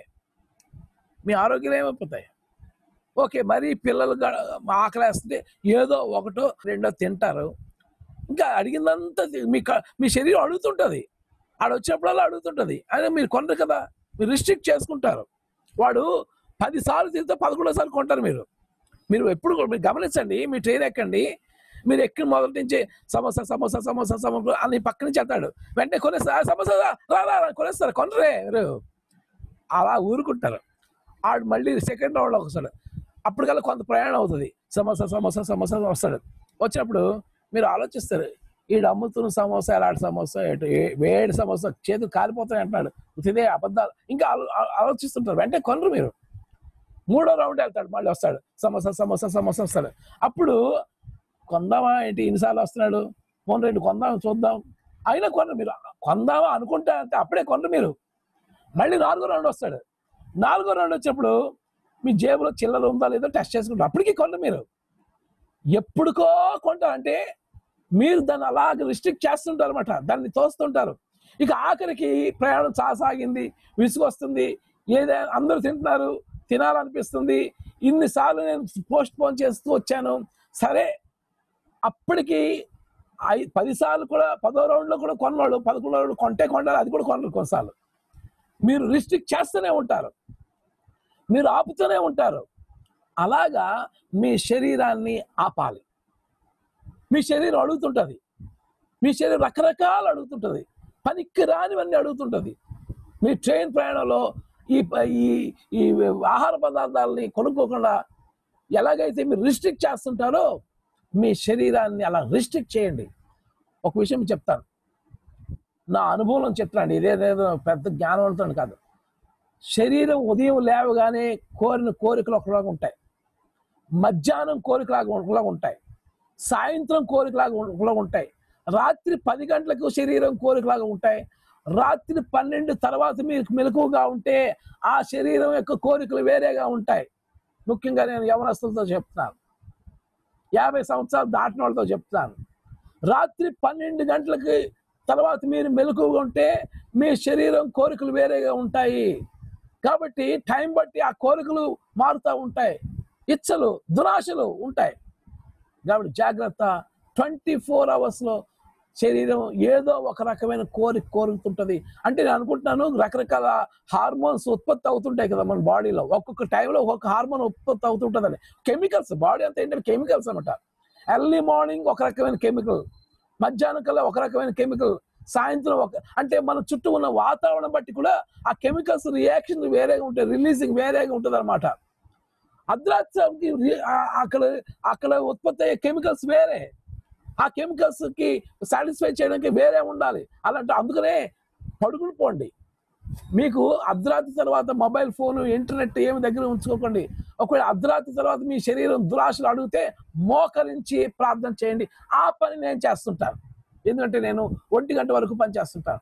మీ ఆరోగ్యాలు ఏమైపోతాయి ఓకే మరి పిల్లలు గ- ఆకలేస్తుంటే ఏదో ఒకటో రెండో తింటారు ఇంకా అడిగిందంతా తి- మీ క- మీ శరీరం అడుగుతుంటుంది ఆడ వచ్చినప్పుడల్లా అడుగుతుంటుంది అయినా మీరు కొనరు కదా మీరు రిస్ట్రిక్ట్ చేసుకుంటారు వాడు పది సార్లు తింటే పదకొండో సార్లు కొంటారు మీరు మీరు ఎప్పుడు కూడా మీరు గమనించండి మీ ట్రైన్ ఎక్కండి మీరు ఎక్కిన మొదటి నుంచి సమోసా సమోసా సమోసా సమోసా అని పక్క నుంచి వెళ్తాడు వెంటనే కొనేస్తా "ఆ, సమోసా రా, రా రా రా, కొనేస్తారు కొనరే మీరు అలా ఊరుకుంటారు ఆడు మళ్ళీ సెకండ్ రౌండ్లో వస్తాడు అప్పటికల్లా కొంత ప్రయాణం అవుతుంది సమోసా సమోసా సమోసా వస్తాడు వచ్చినప్పుడు మీరు ఆలోచిస్తారు ఈడు అమ్ముతున్న సమోసా ఎలాంటి సమోసా ఎటు ఏ- వేడి సమోసా చేతులు కాలిపోతాయి అంటున్నాడు ఇదే అబద్ధాలు ఇంకా ఆలో- ఆ- ఆలోచిస్తుంటారు వెంటనే కొనరు మీరు మూడో రౌండ్ వెళ్తాడు మళ్ళీ వస్తాడు సమోసా సమోసా సమోసా వస్తాడు అప్పుడు కొందామా ఏంటి ఇన్నిసార్లు వస్తున్నాడు ఫోన్ రెండు కొందాం చూద్దాం అయినా కొనరు మీరు కొందామా అనుకుంటా అంటే అప్పుడే కొనరు మీరు మళ్ళీ నాలుగో రౌండ్ వస్తాడు నాలుగో రౌండ్ వచ్చినప్పుడు మీ జేబులో చిల్లర ఉందా లేదో టెస్ట్ చేసుకుంటారు అప్పటికి కొనరు మీరు ఎప్పుడుకో కొంటారు అంటే మీరు దాన్ని అలాగ రిస్ట్రిక్ట్ చేస్తుంటారు అనమాట దాన్ని తోస్తుంటారు ఇక ఆఖరికి ప్రయాణం సాసాగింది విసుగొస్తుంది ఏదైనా అందరూ తింటున్నారు తినాలనిపిస్తుంది ఇన్నిసార్లు నేను పోస్ట్ పోన్ చేస్తూ వచ్చాను సరే అప్పటికి ఐ పదిసార్లు కూడా పదో రౌండ్లో కూడా కొన్నాడు పదకొండు రౌండ్ కొంటే కొంటారు అది కూడా కొనరు కొన్నిసార్లు మీరు రిస్ట్రిక్ట్ చేస్తూనే ఉంటారు మీరు ఆపుతూనే ఉంటారు అలాగా మీ శరీరాన్ని ఆపాలి మీ శరీరం అడుగుతుంటుంది మీ శరీరం రకరకాలు అడుగుతుంటుంది పనికి రానివన్నీ అడుగుతుంటుంది మీ ట్రైన్ ప్రయాణంలో ఈ ప- ఈ ఈ ఆహార పదార్థాలని కొనుక్కోకుండా ఎలాగైతే మీరు రిస్ట్రిక్ట్ చేస్తుంటారో మీ శరీరాన్ని అలా రిస్ట్రిక్ట్ చేయండి ఒక విషయం చెప్తాను నా అనుభవం చెప్తాను ఇదేదేదో పెద్ద జ్ఞానవంతుని కాదు శరీరం ఉదయం లేవగానే కోరిన కోరికలు ఒకలాగా ఉంటాయి మధ్యాహ్నం కోరికలాగా ఒకలాగా ఉంటాయి సాయంత్రం కోరికలాగా ఒకలాగా ఉంటాయి రాత్రి పది గంటలకు శరీరం కోరికలాగా ఉంటాయి రాత్రి పన్నెండు తర్వాత మీరు మెలకువగా ఉంటే ఆ శరీరం యొక్క కోరికలు వేరేగా ఉంటాయి ముఖ్యంగా నేను యవనస్తులతో చెప్తున్నాను యాభై సంవత్సరాలు దాటిన వాళ్ళతో చెప్తున్నాను రాత్రి పన్నెండు గంటలకి తర్వాత మీరు మెలకువగా ఉంటే మీ శరీరం కోరికలు వేరేగా ఉంటాయి కాబట్టి టైం బట్టి ఆ కోరికలు మారుతూ ఉంటాయి ఇచ్చలు దురాశలు ఉంటాయి కాబట్టి జాగ్రత్త ట్వంటీ ఫోర్ అవర్స్లో శరీరం ఏదో ఒక రకమైన కోరిక కోరుతుంటుంది అంటే నేను అనుకుంటున్నాను రకరకాల హార్మోన్స్ ఉత్పత్తి అవుతుంటాయి కదా మన బాడీలో ఒక్కొక్క టైంలో ఒక్కొక్క హార్మోన్ ఉత్పత్తి అవుతుంటుందని కెమికల్స్ బాడీ అంతా ఏంటంటే కెమికల్స్ అనమాట ఎర్లీ మార్నింగ్ ఒక రకమైన కెమికల్ మధ్యాహ్నం కల్లా ఒక రకమైన కెమికల్ సాయంత్రం ఒక అంటే మన చుట్టూ ఉన్న వాతావరణం బట్టి కూడా ఆ కెమికల్స్ రియాక్షన్ వేరేగా ఉంటాయి రిలీజింగ్ వేరేగా ఉంటుంది అనమాట అర్ధరాత్రికి రి- ఆ- అక్కడ అక్కడ ఉత్పత్తి అయ్యే కెమికల్స్ వేరే ఆ కెమికల్స్ కి సాటిస్ఫై చేయడానికి వేరే ఉండాలి అలాంటి అందుకనే పడుకుని పోండి మీకు అర్ధరాత్రి తర్వాత మొబైల్ ఫోన్ ఇంటర్నెట్ ఏమి దగ్గర ఉంచుకోకండి ఒకవేళ అర్ధరాత్రి తర్వాత మీ శరీరం దురాశలు అడిగితే మోకరించి ప్రార్థన చేయండి ఆ పని నేను చేస్తుంటాను ఎందుకంటే నేను ఒంటి గంట వరకు పని చేస్తుంటాను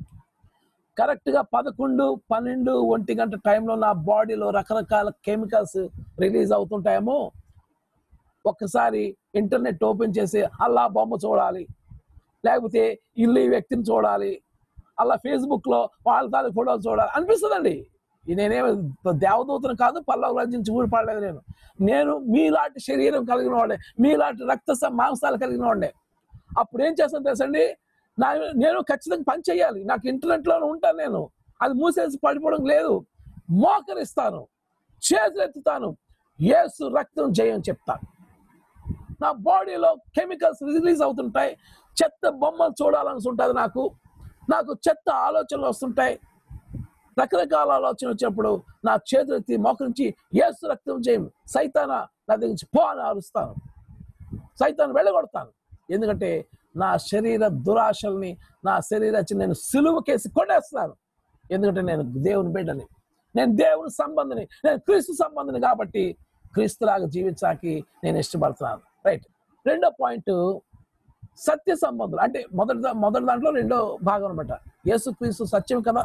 కరెక్ట్గా పదకొండు పన్నెండు ఒంటి గంట టైంలో నా బాడీలో రకరకాల కెమికల్స్ రిలీజ్ అవుతుంటాయేమో ఒక్కసారి ఇంటర్నెట్ ఓపెన్ చేసి అల్లా బొమ్మ చూడాలి లేకపోతే ఇల్లు ఈ వ్యక్తిని చూడాలి అలా ఫేస్బుక్లో వాళ్ళ తాలూకు ఫోటోలు చూడాలి అనిపిస్తుందండి ఈ నేనేమి దేవదూతను కాదు పల్లవ రాజ్యం ఊడిపడలేదు నేను నేను మీలాంటి శరీరం కలిగిన వాడే మీలాంటి రక్త స- మాంసాలు కలిగిన వాడే అప్పుడు ఏం చేస్తాను తెలుసండి నా నేను ఖచ్చితంగా పని చేయాలి నాకు ఇంటర్నెట్లోనే ఉంటాను నేను అది మూసేసి పడిపోవడం లేదు మోకరిస్తాను చేతులు ఎత్తుతాను ఏసు రక్తం జయం చెప్తాను నా బాడీలో కెమికల్స్ రిలీజ్ అవుతుంటాయి చెత్త బొమ్మలు చూడాలని ఉంటుంది నాకు నాకు చెత్త ఆలోచనలు వస్తుంటాయి రకరకాల ఆలోచన వచ్చినప్పుడు నా చేతులు ఎత్తి మోకరించి ఏసు రక్తం చేయం సైతాన నా దగ్గర నుంచి పో అని అరుస్తాను సైతాన్ని వెళ్ళగొడతాను ఎందుకంటే నా శరీర దురాశల్ని నా శరీర నేను సిలువకేసి కొట్టేస్తాను ఎందుకంటే నేను దేవుని బిడ్డని నేను దేవుని సంబంధిని నేను క్రీస్తు సంబంధిని కాబట్టి క్రీస్తులాగా జీవించాకి నేను ఇష్టపడుతున్నాను రైట్ రెండో పాయింట్ సత్య సంబంధులు అంటే మొదటి దా- మొదటి దాంట్లో రెండో భాగం అనమాట యేసుక్రీస్తు సత్యం కదా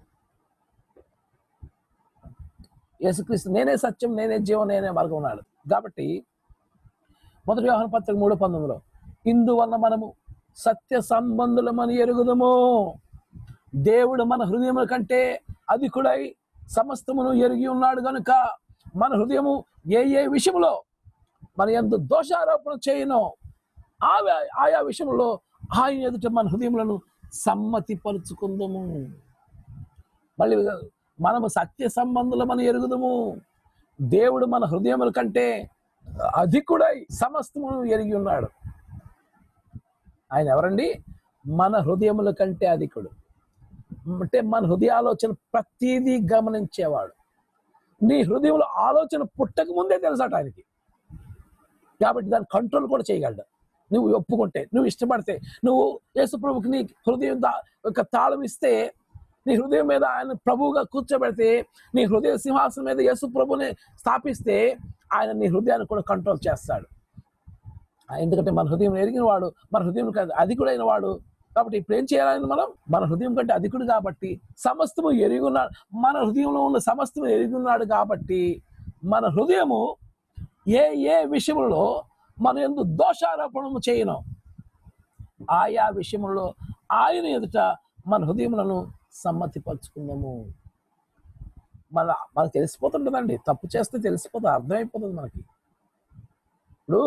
యేసుక్రీస్తు నేనే సత్యం నేనే జీవం నేనే మార్గం ఉన్నాడు కాబట్టి మొదటి వ్యవహార పత్రిక మూడు పంతొమ్మిదిలో ఇందువల్ల మనము సత్య సంబంధులమని ఎరుగుదము దేవుడు మన హృదయముల కంటే అధికుడై సమస్తమును ఎరిగి ఉన్నాడు గనుక మన హృదయము ఏ ఏ విషయంలో మన ఎందు దోషారోపణ చేయను ఆ ఆయా విషయంలో ఆయన ఎదుట మన హృదయములను సమ్మతి పరుచుకుందము మళ్ళీ మనము సత్య సంబంధులమని ఎరుగుదము దేవుడు మన హృదయముల కంటే అధికుడై సమస్తమును ఎరిగి ఉన్నాడు ఆయన ఎవరండి మన హృదయముల కంటే అధికుడు అంటే మన హృదయ ఆలోచన ప్రతిదీ గమనించేవాడు నీ హృదయంలో ఆలోచన పుట్టక ముందే తెలుసట ఆయనకి కాబట్టి దాన్ని కంట్రోల్ కూడా చేయగలడు నువ్వు ఒప్పుకుంటే నువ్వు ఇష్టపడితే నువ్వు యేసుప్రభుకి నీ హృదయం దా ఒక తాళం ఇస్తే నీ హృదయం మీద ఆయన ప్రభువుగా కూర్చోబెడితే నీ హృదయ సింహాసనం మీద యేసు ప్రభుని స్థాపిస్తే ఆయన నీ హృదయాన్ని కూడా కంట్రోల్ చేస్తాడు ఆ, ఎందుకంటే మన హృదయం ఎరిగిన వాడు మన హృదయం కంటే అధికుడైన వాడు కాబట్టి ఇప్పుడు ఏం చేయాలని మనం మన హృదయం కంటే అధికుడు కాబట్టి సమస్తము ఎరిగి ఉన్నాడు మన హృదయంలో ఉన్న సమస్తము ఎరిగి ఉన్నాడు కాబట్టి మన హృదయము ఏ ఏ విషయంలో మన ఎందు దోషారోపణము చేయను ఆయా విషయంలో ఆయన ఎదుట మన హృదయములను సమ్మతిపరుచుకుందాము మన మనకు తెలిసిపోతుంటుందండి తప్పు చేస్తే తెలిసిపోతుంది అర్థమైపోతుంది మనకి ఇప్పుడు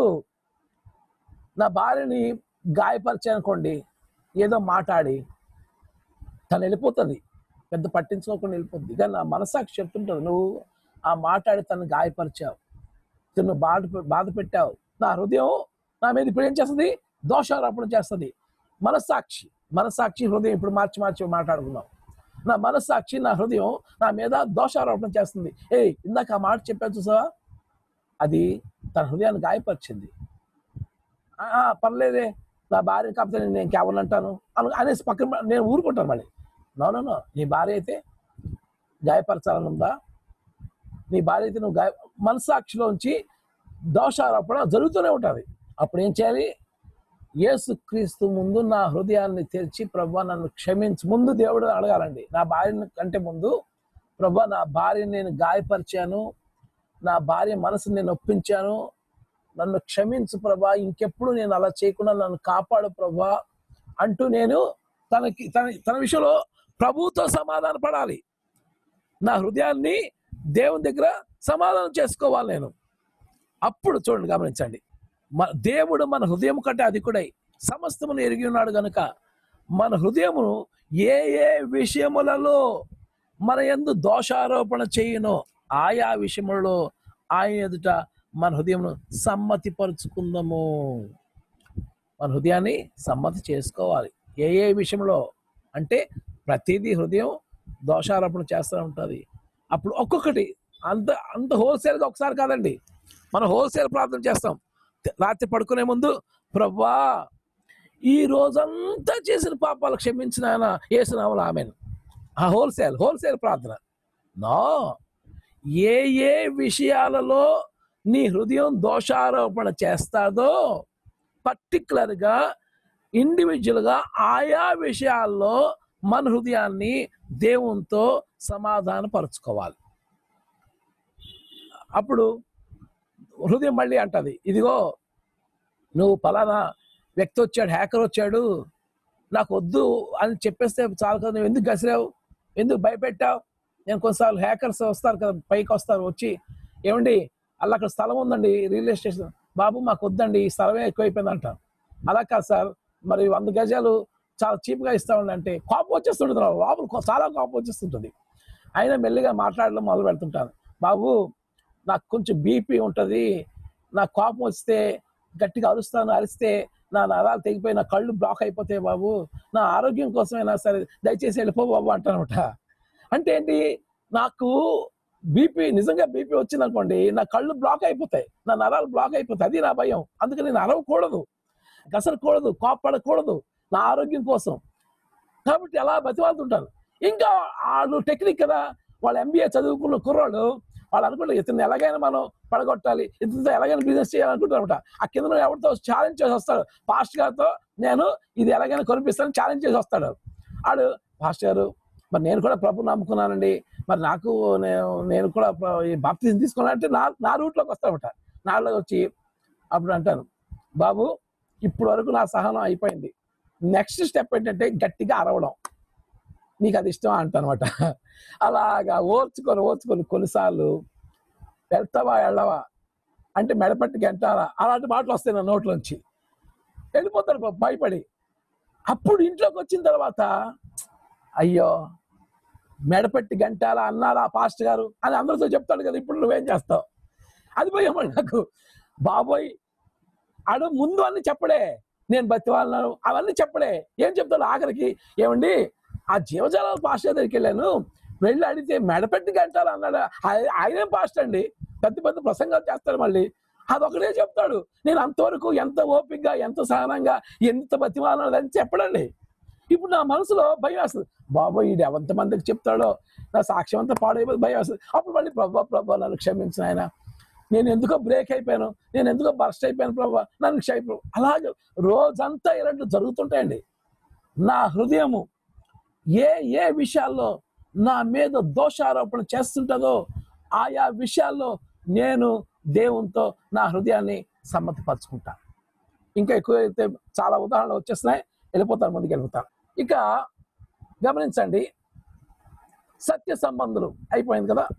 నా భార్యని గాయపరిచానుకోండి ఏదో మాట్లాడి తను వెళ్ళిపోతుంది పెద్ద పట్టించుకోకుండా వెళ్ళిపోతుంది కానీ నా మనసాక్షి చెప్తుంటుంది నువ్వు ఆ మాట్లాడి తను గాయపరిచావు తను బాధ బాధ పెట్టావు నా హృదయం నా మీద ఇప్పుడు ఏం చేస్తుంది దోషారోపణ చేస్తుంది మనసాక్షి మనసాక్షి హృదయం ఇప్పుడు మార్చి మార్చి మాట్లాడుకుందాం నా మనసాక్షి నా హృదయం నా మీద దోషారోపణ చేస్తుంది ఏ ఇందాక ఆ మాట చెప్పాను చూసావా అది తన హృదయాన్ని గాయపరిచింది "ఆ, ఆ, పర్లేదే నా భార్య కాకపోతే నేను ఇంకెవరిని అంటాను అను అనేసి పక్కన పె- నేను ఊరుకుంటాను మళ్ళీ నో నో నో నీ భార్య అయితే గాయపరచాలని ఉందా నీ భార్య అయితే నువ్వు గాయ మనసాక్షిలోంచి దోషారోపణ జరుగుతూనే ఉంటుంది అప్పుడు ఏం చేయాలి యేసు క్రీస్తు ముందు నా హృదయాన్ని తెరిచి ప్రభా నన్ను క్షమించు ముందు దేవుడు అడగాలండి నా భార్య కంటే ముందు ప్రభా నా భార్యని నేను గాయపరిచాను నా భార్య మనసుని నేను ఒప్పించాను నన్ను క్షమించు ప్రభా ఇంకెప్పుడు నేను అలా చేయకుండా నన్ను కాపాడు ప్రభా అంటూ నేను తనకి తన తన విషయంలో ప్రభువుతో సమాధాన పడాలి నా హృదయాన్ని దేవుని దగ్గర సమాధానం చేసుకోవాలి నేను అప్పుడు చూడండి గమనించండి మ- దేవుడు మన హృదయం కంటే అధికుడై సమస్తమును ఎరిగి ఉన్నాడు గనుక మన హృదయమును ఏ ఏ విషయములలో మన ఎందు దోషారోపణ చేయను ఆయా విషయములలో ఆయన ఎదుట మన హృదయమును సమ్మతిపరుచుకుందాము మన హృదయాన్ని సమ్మతి చేసుకోవాలి ఏ ఏ విషయంలో అంటే ప్రతిదీ హృదయం దోషారోపణ చేస్తూ ఉంటుంది అప్పుడు ఒక్కొక్కటి అంత అంత హోల్సేల్గా ఒకసారి కాదండి మనం హోల్సేల్ ప్రార్థన చేస్తాం రాత్రి పడుకునే ముందు ప్రభా ఈ రోజంతా చేసిన పాపాలు క్షమించిన ఆయన ఏసునామలు ఆమెను ఆ హోల్సేల్ హోల్సేల్ ప్రార్థన నో ఏ ఏ విషయాలలో నీ హృదయం దోషారోపణ చేస్తాదో పర్టికులర్గా ఇండివిజువల్గా ఆయా విషయాల్లో మన హృదయాన్ని దేవునితో సమాధానపరచుకోవాలి అప్పుడు హృదయం మళ్ళీ అంటది ఇదిగో నువ్వు పలానా వ్యక్తి వచ్చాడు హ్యాకర్ వచ్చాడు నాకు వద్దు అని చెప్పేస్తే చాలు కదా నువ్వు ఎందుకు గసిరావు ఎందుకు భయపెట్టావు నేను కొన్నిసార్లు హ్యాకర్స్ వస్తారు కదా పైకి వస్తారు వచ్చి ఏమండి అలా అక్కడ స్థలం ఉందండి రైల్వే స్టేషన్ బాబు మాకు వద్దండి ఈ స్థలమే ఎక్కువైపోయింది అంటారు అలా కాదు సార్ మరి వంద గజాలు చాలా చీప్గా ఇస్తామండి అంటే కోపం వచ్చేస్తుంటుంది నాకు. లోపల కో- చాలా కోపం వచ్చేస్తుంటుంది అయినా మెల్లిగా మాట్లాడడం మొదలు పెడుతుంటాను బాబు నాకు కొంచెం బీపీ ఉంటుంది నాకు కోపం వస్తే గట్టిగా అరుస్తాను అరిస్తే నా నరాలు తెగిపోయి నా కళ్ళు బ్లాక్ అయిపోతాయి బాబు నా ఆరోగ్యం కోసమైనా సరే దయచేసి వెళ్ళిపో బాబు అంటానమాట అంటే ఏంటి నాకు బీపీ నిజంగా బీపీ వచ్చింది అనుకోండి నా కళ్ళు బ్లాక్ అయిపోతాయి నా నరాలు బ్లాక్ అయిపోతాయి అది నా భయం అందుకని నేను అరవకూడదు గసరకూడదు కోపడకూడదు నా ఆరోగ్యం కోసం కాబట్టి అలా బతివాళ్తుంటారు ఇంకా వాళ్ళు టెక్నిక్ కదా వాళ్ళు ఎంబీఏ చదువుకున్న కుర్రాళ్ళు వాళ్ళు అనుకుంటారు ఇతను ఎలాగైనా మనం పడగొట్టాలి ఇతనితో ఎలాగైనా బిజినెస్ చేయాలనుకుంటారన్నమాట ఆ కింద ఎవరితో ఛాలెంజ్ చేసి వస్తాడు పాస్ట్ గారితో నేను ఇది ఎలాగైనా కొనిపిస్తాను ఛాలెంజ్ చేసి వస్తాడు ఆడు పాస్ట్ గారు మరి నేను కూడా ప్రభు నమ్ముకున్నానండి మరి నాకు నేను నేను కూడా ప్ర- ఈ బాప్తిజం తీసుకున్నానంటే నా నా రూట్లోకి వస్తామట నాలో వచ్చి అప్పుడు అంటాను బాబు ఇప్పుడు వరకు నా సహనం అయిపోయింది నెక్స్ట్ స్టెప్ ఏంటంటే గట్టిగా అరవడం నీకు అది ఇష్టం అంటనమాట అలాగా ఓర్చుకొని ఓర్చుకొని కొన్నిసార్లు వెళ్తావా వెళ్ళవా అంటే మెడపట్టి గంటారా అలాంటి మాటలు వస్తాయి నా నోట్లోంచి వెళ్ళిపోతారు పాపం భయపడి అప్పుడు ఇంట్లోకి వచ్చిన తర్వాత అయ్యో మెడపెట్టి గంటాలా అన్నారా పాస్ట్ గారు అని అందరితో చెప్తాడు కదా ఇప్పుడు నువ్వేం చేస్తావు అది భయం అండి నాకు బాబోయ్ ఆడు ముందు అన్ని చెప్పడే నేను బతివాలను అవన్నీ చెప్పడే ఏం చెప్తాడు ఆఖరికి ఏమండి ఆ జీవజాల పాస్టర్ దగ్గరికి వెళ్ళాను వెళ్ళి అడిగితే మెడపెట్టి గంటాలు అన్నాడు ఆయ- ఆయనేం పాస్ట్ అండి పెద్ద పెద్ద ప్రసంగాలు చేస్తాడు మళ్ళీ అదొకటే చెప్తాడు నేను అంతవరకు ఎంత ఓపికగా ఎంత సహనంగా ఎంత బతిమాలను అని చెప్పడండి ఇప్పుడు నా మనసులో భయం వేస్తుంది బాబోయ్ ఇది ఎంతమందికి చెప్తాడో నా సాక్ష్యం అంతా పాడైపోయి భయం వేస్తుంది అప్పుడు మళ్ళీ ప్రభా ప్రభా నన్ను క్షమించిన ఆయన నేను ఎందుకో బ్రేక్ అయిపోయాను నేను ఎందుకో బర్స్ట్ అయిపోయాను ప్రభా నన్ను క్షమించు అలాగే రోజంతా ఇలాంటివి జరుగుతుంటాయండి నా హృదయము ఏ ఏ విషయాల్లో నా మీద దోషారోపణ చేస్తుంటుందో ఆయా విషయాల్లో నేను దేవునితో నా హృదయాన్ని సమ్మతిపరుచుకుంటాను ఇంకా ఎక్కువ అయితే చాలా ఉదాహరణలు వచ్చేస్తున్నాయి వెళ్ళిపోతాను ముందుకు వెళ్ళిపోతాను ఇక గమనించండి సత్య సంబంధులు అయిపోయింది కదా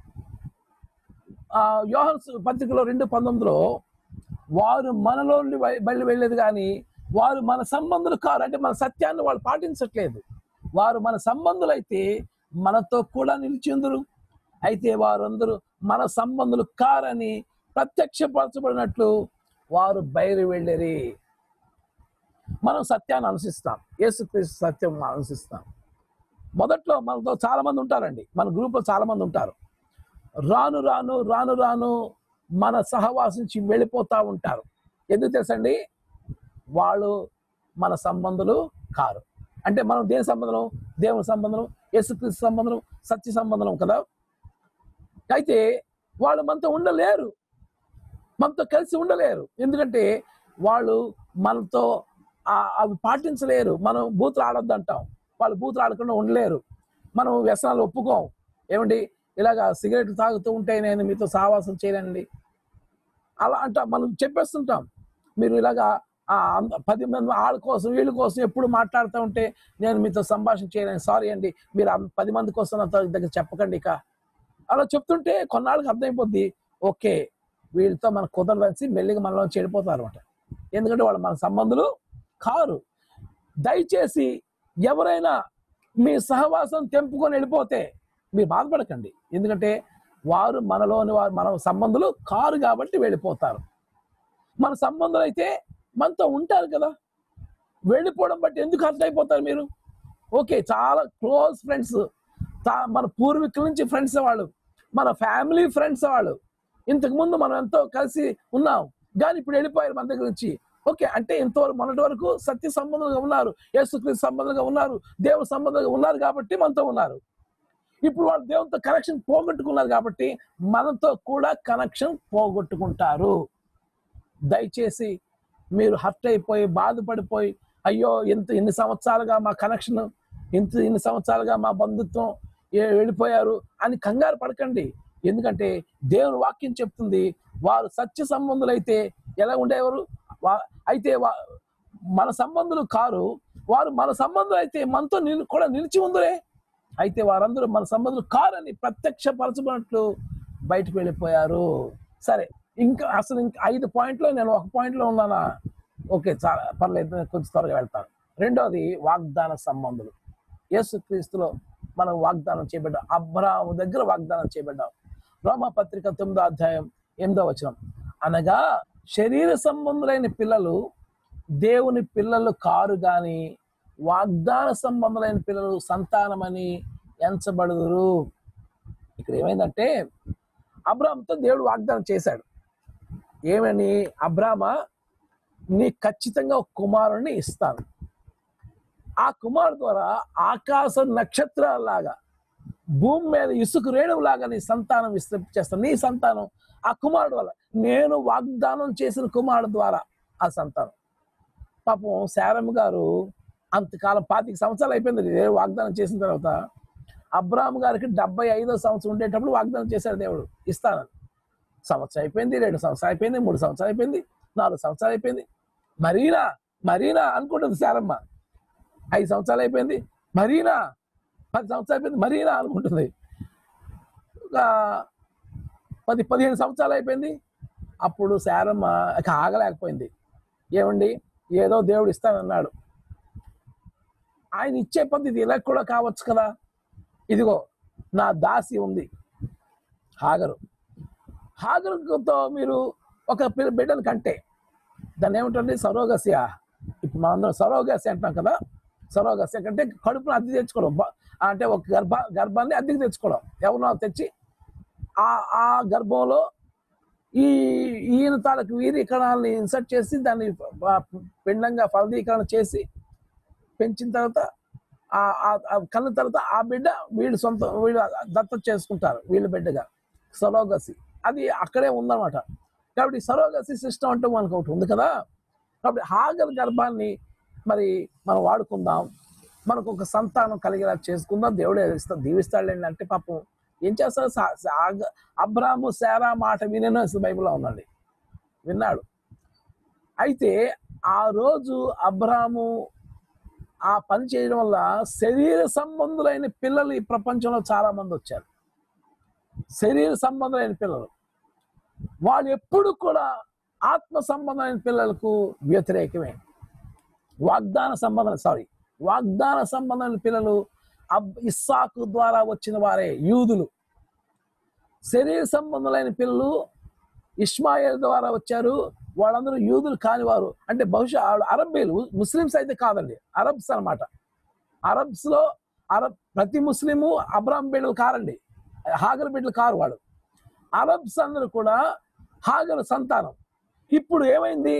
ఆ యోహన్ సు- పత్రికలో రెండు పంతొమ్మిదిలో వారు మనలో నుండి బయ- బయలు వెళ్ళేది కానీ వారు మన సంబంధులు కారు అంటే మన సత్యాన్ని వాళ్ళు పాటించట్లేదు వారు మన సంబంధులైతే మనతో కూడా నిలిచిందురు అయితే వారందరూ మన సంబంధులు కారని ప్రత్యక్షపరచబడినట్లు వారు బయలు వెళ్ళరి మనం సత్యాన్ని అనుసరిస్తాం యేసుక్రీస్తు సత్యం మనం అనుసరిస్తాం మొదట్లో మనతో చాలా మంది ఉంటారండి మన గ్రూప్లో చాలా మంది ఉంటారు రాను రాను రాను రాను మన సహవాసం నుంచి వెళ్ళిపోతా ఉంటారు ఎందుకు తెలుసండి వాళ్ళు మన సంబంధులు కారు అంటే మనం దేని సంబంధం దేవుని సంబంధం యేసుక్రీస్తు సంబంధం సత్య సంబంధం కదా అయితే వాళ్ళు మనతో ఉండలేరు మనతో కలిసి ఉండలేరు ఎందుకంటే వాళ్ళు మనతో ఆ- అవి పాటించలేరు మనం బూతులు ఆడొద్దు అంటాం వాళ్ళు బూతులు ఆడకుండా ఉండలేరు మనం వ్యసనాలు ఒప్పుకోం ఏమండి ఇలాగా సిగరెట్లు తాగుతూ ఉంటే నేను మీతో సహవాసం చేయలేనండి అలా అంట మనం చెప్పేస్తుంటాం మీరు ఇలాగా ఆ అంద- పది మంది వాళ్ళ కోసం వీళ్ళ కోసం ఎప్పుడు మాట్లాడుతూ ఉంటే నేను మీతో సంభాషణ చేయలేను సారీ అండి మీరు ఆ పది మంది కోసం నాతో దగ్గర చెప్పకండి ఇక అలా చెప్తుంటే కొన్నాళ్ళకి అర్థమైపోద్ది ఓకే వీళ్ళతో మనకు కుదరదనిసి మెల్లిగా మనలో చెడిపోతారు అనమాట ఎందుకంటే వాళ్ళు మన సంబంధులు కారు దయచేసి ఎవరైనా మీ సహవాసం తెంపుకొని వెళ్ళిపోతే మీరు బాధపడకండి ఎందుకంటే వారు మనలోని వారు మన సంబంధులు కారు కాబట్టి వెళ్ళిపోతారు మన సంబంధులు అయితే మనతో ఉంటారు కదా వెళ్ళిపోవడం బట్టి ఎందుకు హర్ట్ అయిపోతారు మీరు ఓకే చాలా క్లోజ్ ఫ్రెండ్స్ మన పూర్వీకుల నుంచి ఫ్రెండ్స్ వాళ్ళు మన ఫ్యామిలీ ఫ్రెండ్స్ వాళ్ళు ఇంతకు ముందు మనం ఎంతో కలిసి ఉన్నాం కానీ ఇప్పుడు వెళ్ళిపోయారు మన దగ్గర నుంచి ఓకే అంటే ఇంతవరకు మొన్నటి వరకు సత్య సంబంధంగా ఉన్నారు యేసుక్రీస్తు సంబంధంగా ఉన్నారు దేవుని సంబంధంగా ఉన్నారు కాబట్టి మనతో ఉన్నారు ఇప్పుడు వాళ్ళు దేవునితో కనెక్షన్ పోగొట్టుకున్నారు కాబట్టి మనతో కూడా కనెక్షన్ పోగొట్టుకుంటారు దయచేసి మీరు హర్ట్ అయిపోయి బాధపడిపోయి అయ్యో ఇంత ఇన్ని సంవత్సరాలుగా మా కనెక్షన్ ఇంత ఇన్ని సంవత్సరాలుగా మా బంధుత్వం ఏ- వెళ్ళిపోయారు అని కంగారు పడకండి ఎందుకంటే దేవుని వాక్యం చెప్తుంది వారు సత్య సంబంధులైతే ఎలా ఉండేవారు వా- అయితే వా- మన సంబంధులు కారు వారు మన సంబంధం అయితే మనతో నిల్ కూడా నిలిచి ఉందరే అయితే వారందరూ మన సంబంధులు కారని ప్రత్యక్షపరచబడినట్లు బయటకు వెళ్ళిపోయారు సరే ఇంకా అసలు ఇంకా ఐదు పాయింట్లో నేను ఒక పాయింట్లో ఉన్నానా ఓకే చాలా పర్లేదు నేను కొంచెం త్వరగా వెళ్తాను రెండోది వాగ్దాన సంబంధులు యేసుక్రీస్తులో మనం వాగ్దానం చేయబడ్డాం అబ్రాహము దగ్గర వాగ్దానం చేయబడ్డాం రోమపత్రిక తొమ్మిదో అధ్యాయం ఎనిమిదో వచనం అనగా శరీర సంబంధులైన పిల్లలు దేవుని పిల్లలు కారు గాని వాగ్దాన సంబంధులైన పిల్లలు సంతానమని ఎంచబడుదురు ఇక్కడ ఏమైందంటే అబ్రామ్తో దేవుడు వాగ్దానం చేశాడు ఏమని అబ్రామ నీ ఖచ్చితంగా ఒక కుమారుణ్ణి ఇస్తాను ఆ కుమారుడు ద్వారా ఆకాశ నక్షత్రాలాగా భూమి మీద ఇసుక రేణువులాగా నీ సంతానం విస్తరించేస్తాను నీ సంతానం ఆ కుమారుడు వల్ల నేను వాగ్దానం చేసిన కుమారుడు ద్వారా ఆ సంతానం పాపం శారమ్మ గారు అంతకాలం పాతిక సంవత్సరాలు అయిపోయింది దేవుడు వాగ్దానం చేసిన తర్వాత అబ్రాహం గారికి డెబ్బై ఐదో సంవత్సరం ఉండేటప్పుడు వాగ్దానం చేశాడు దేవుడు ఇస్తానని సంవత్సరం అయిపోయింది రెండు సంవత్సరాలు అయిపోయింది మూడు సంవత్సరాలు అయిపోయింది నాలుగు సంవత్సరాలు అయిపోయింది మరీనా మరీనా అనుకుంటుంది శారమ్మ ఐదు సంవత్సరాలు అయిపోయింది మరీనా పది సంవత్సరాలు అయిపోయింది మరీనా అనుకుంటుంది ఒక పది పదిహేను సంవత్సరాలు అయిపోయింది అప్పుడు శారమ్మ ఇక ఆగలేకపోయింది ఏమండి ఏదో దేవుడు ఇస్తానన్నాడు ఆయన ఇచ్చే పద్ధతి ఇలా కూడా కావచ్చు కదా ఇదిగో నా దాసి ఉంది హాగరు హాగరుతో మీరు ఒక పిల్ల బిడ్డను కంటే దాన్ని ఏమిటండి సరోగస్య ఇప్పుడు మనందరం సరోగస్య అంటాం కదా సరోగస్య కంటే కడుపును అద్దె తెచ్చుకోవడం బ- అంటే ఒక గర్భ గర్భాన్ని అద్దెకి తెచ్చుకోవడం ఎవరినో తెచ్చి ఆ ఆ గర్భంలో ఈ ఈయన తాలూకు వీరి కణాలని ఇన్సర్ట్ చేసి దాన్ని ప- పిండంగా ఫలదీకరణ చేసి పెంచిన తర్వాత ఆ- ఆ ఆ కన్న తర్వాత ఆ బిడ్డ వీళ్ళు సొంత వీళ్ళు దత్తత చేసుకుంటారు వీళ్ళ బిడ్డగా సరోగసి అది అక్కడే ఉందన్నమాట కాబట్టి సరోగసి సిస్టమ్ అంటే మనకు ఒకటి ఉంది కదా కాబట్టి హాగర్ గర్భాన్ని మరి మనం వాడుకుందాం మనకు ఒక సంతానం కలిగేలా చేసుకుందాం దేవుడే ఇస్తా దీవిస్తాడులేండి అంటే పాపం ఏం చేస్తారు సా- సా- ఆగ- అబ్రాము శారా మాట వినేనో బైబిల్లో ఉందండి విన్నాడు అయితే ఆ రోజు అబ్రాము ఆ పని చేయడం వల్ల శరీర సంబంధులైన పిల్లలు ఈ ప్రపంచంలో చాలా మంది వచ్చారు శరీర సంబంధమైన పిల్లలు వాళ్ళు ఎప్పుడు కూడా ఆత్మ సంబంధమైన పిల్లలకు వ్యతిరేకమే వాగ్దాన సంబంధం సారీ వాగ్దాన సంబంధమైన పిల్లలు అబ్ ఇస్సాకు ద్వారా వచ్చిన వారే యూదులు శరీర సంబంధులైన పిల్లలు ఇస్మాయిల్ ద్వారా వచ్చారు వాళ్ళందరూ యూదులు కానివారు అంటే బహుశా వాళ్ళు అరబ్బీలు ముస్లిమ్స్ అయితే కాదండి అరబ్స్ అన్నమాట అరబ్స్ లో అరబ్ ప్రతి ముస్లిము అబ్రాహం బిడ్డలు కారండి హాగర్ బిడ్డలు కారు వాడు అరబ్స్ అందరూ కూడా హాగర్ సంతానం ఇప్పుడు ఏమైంది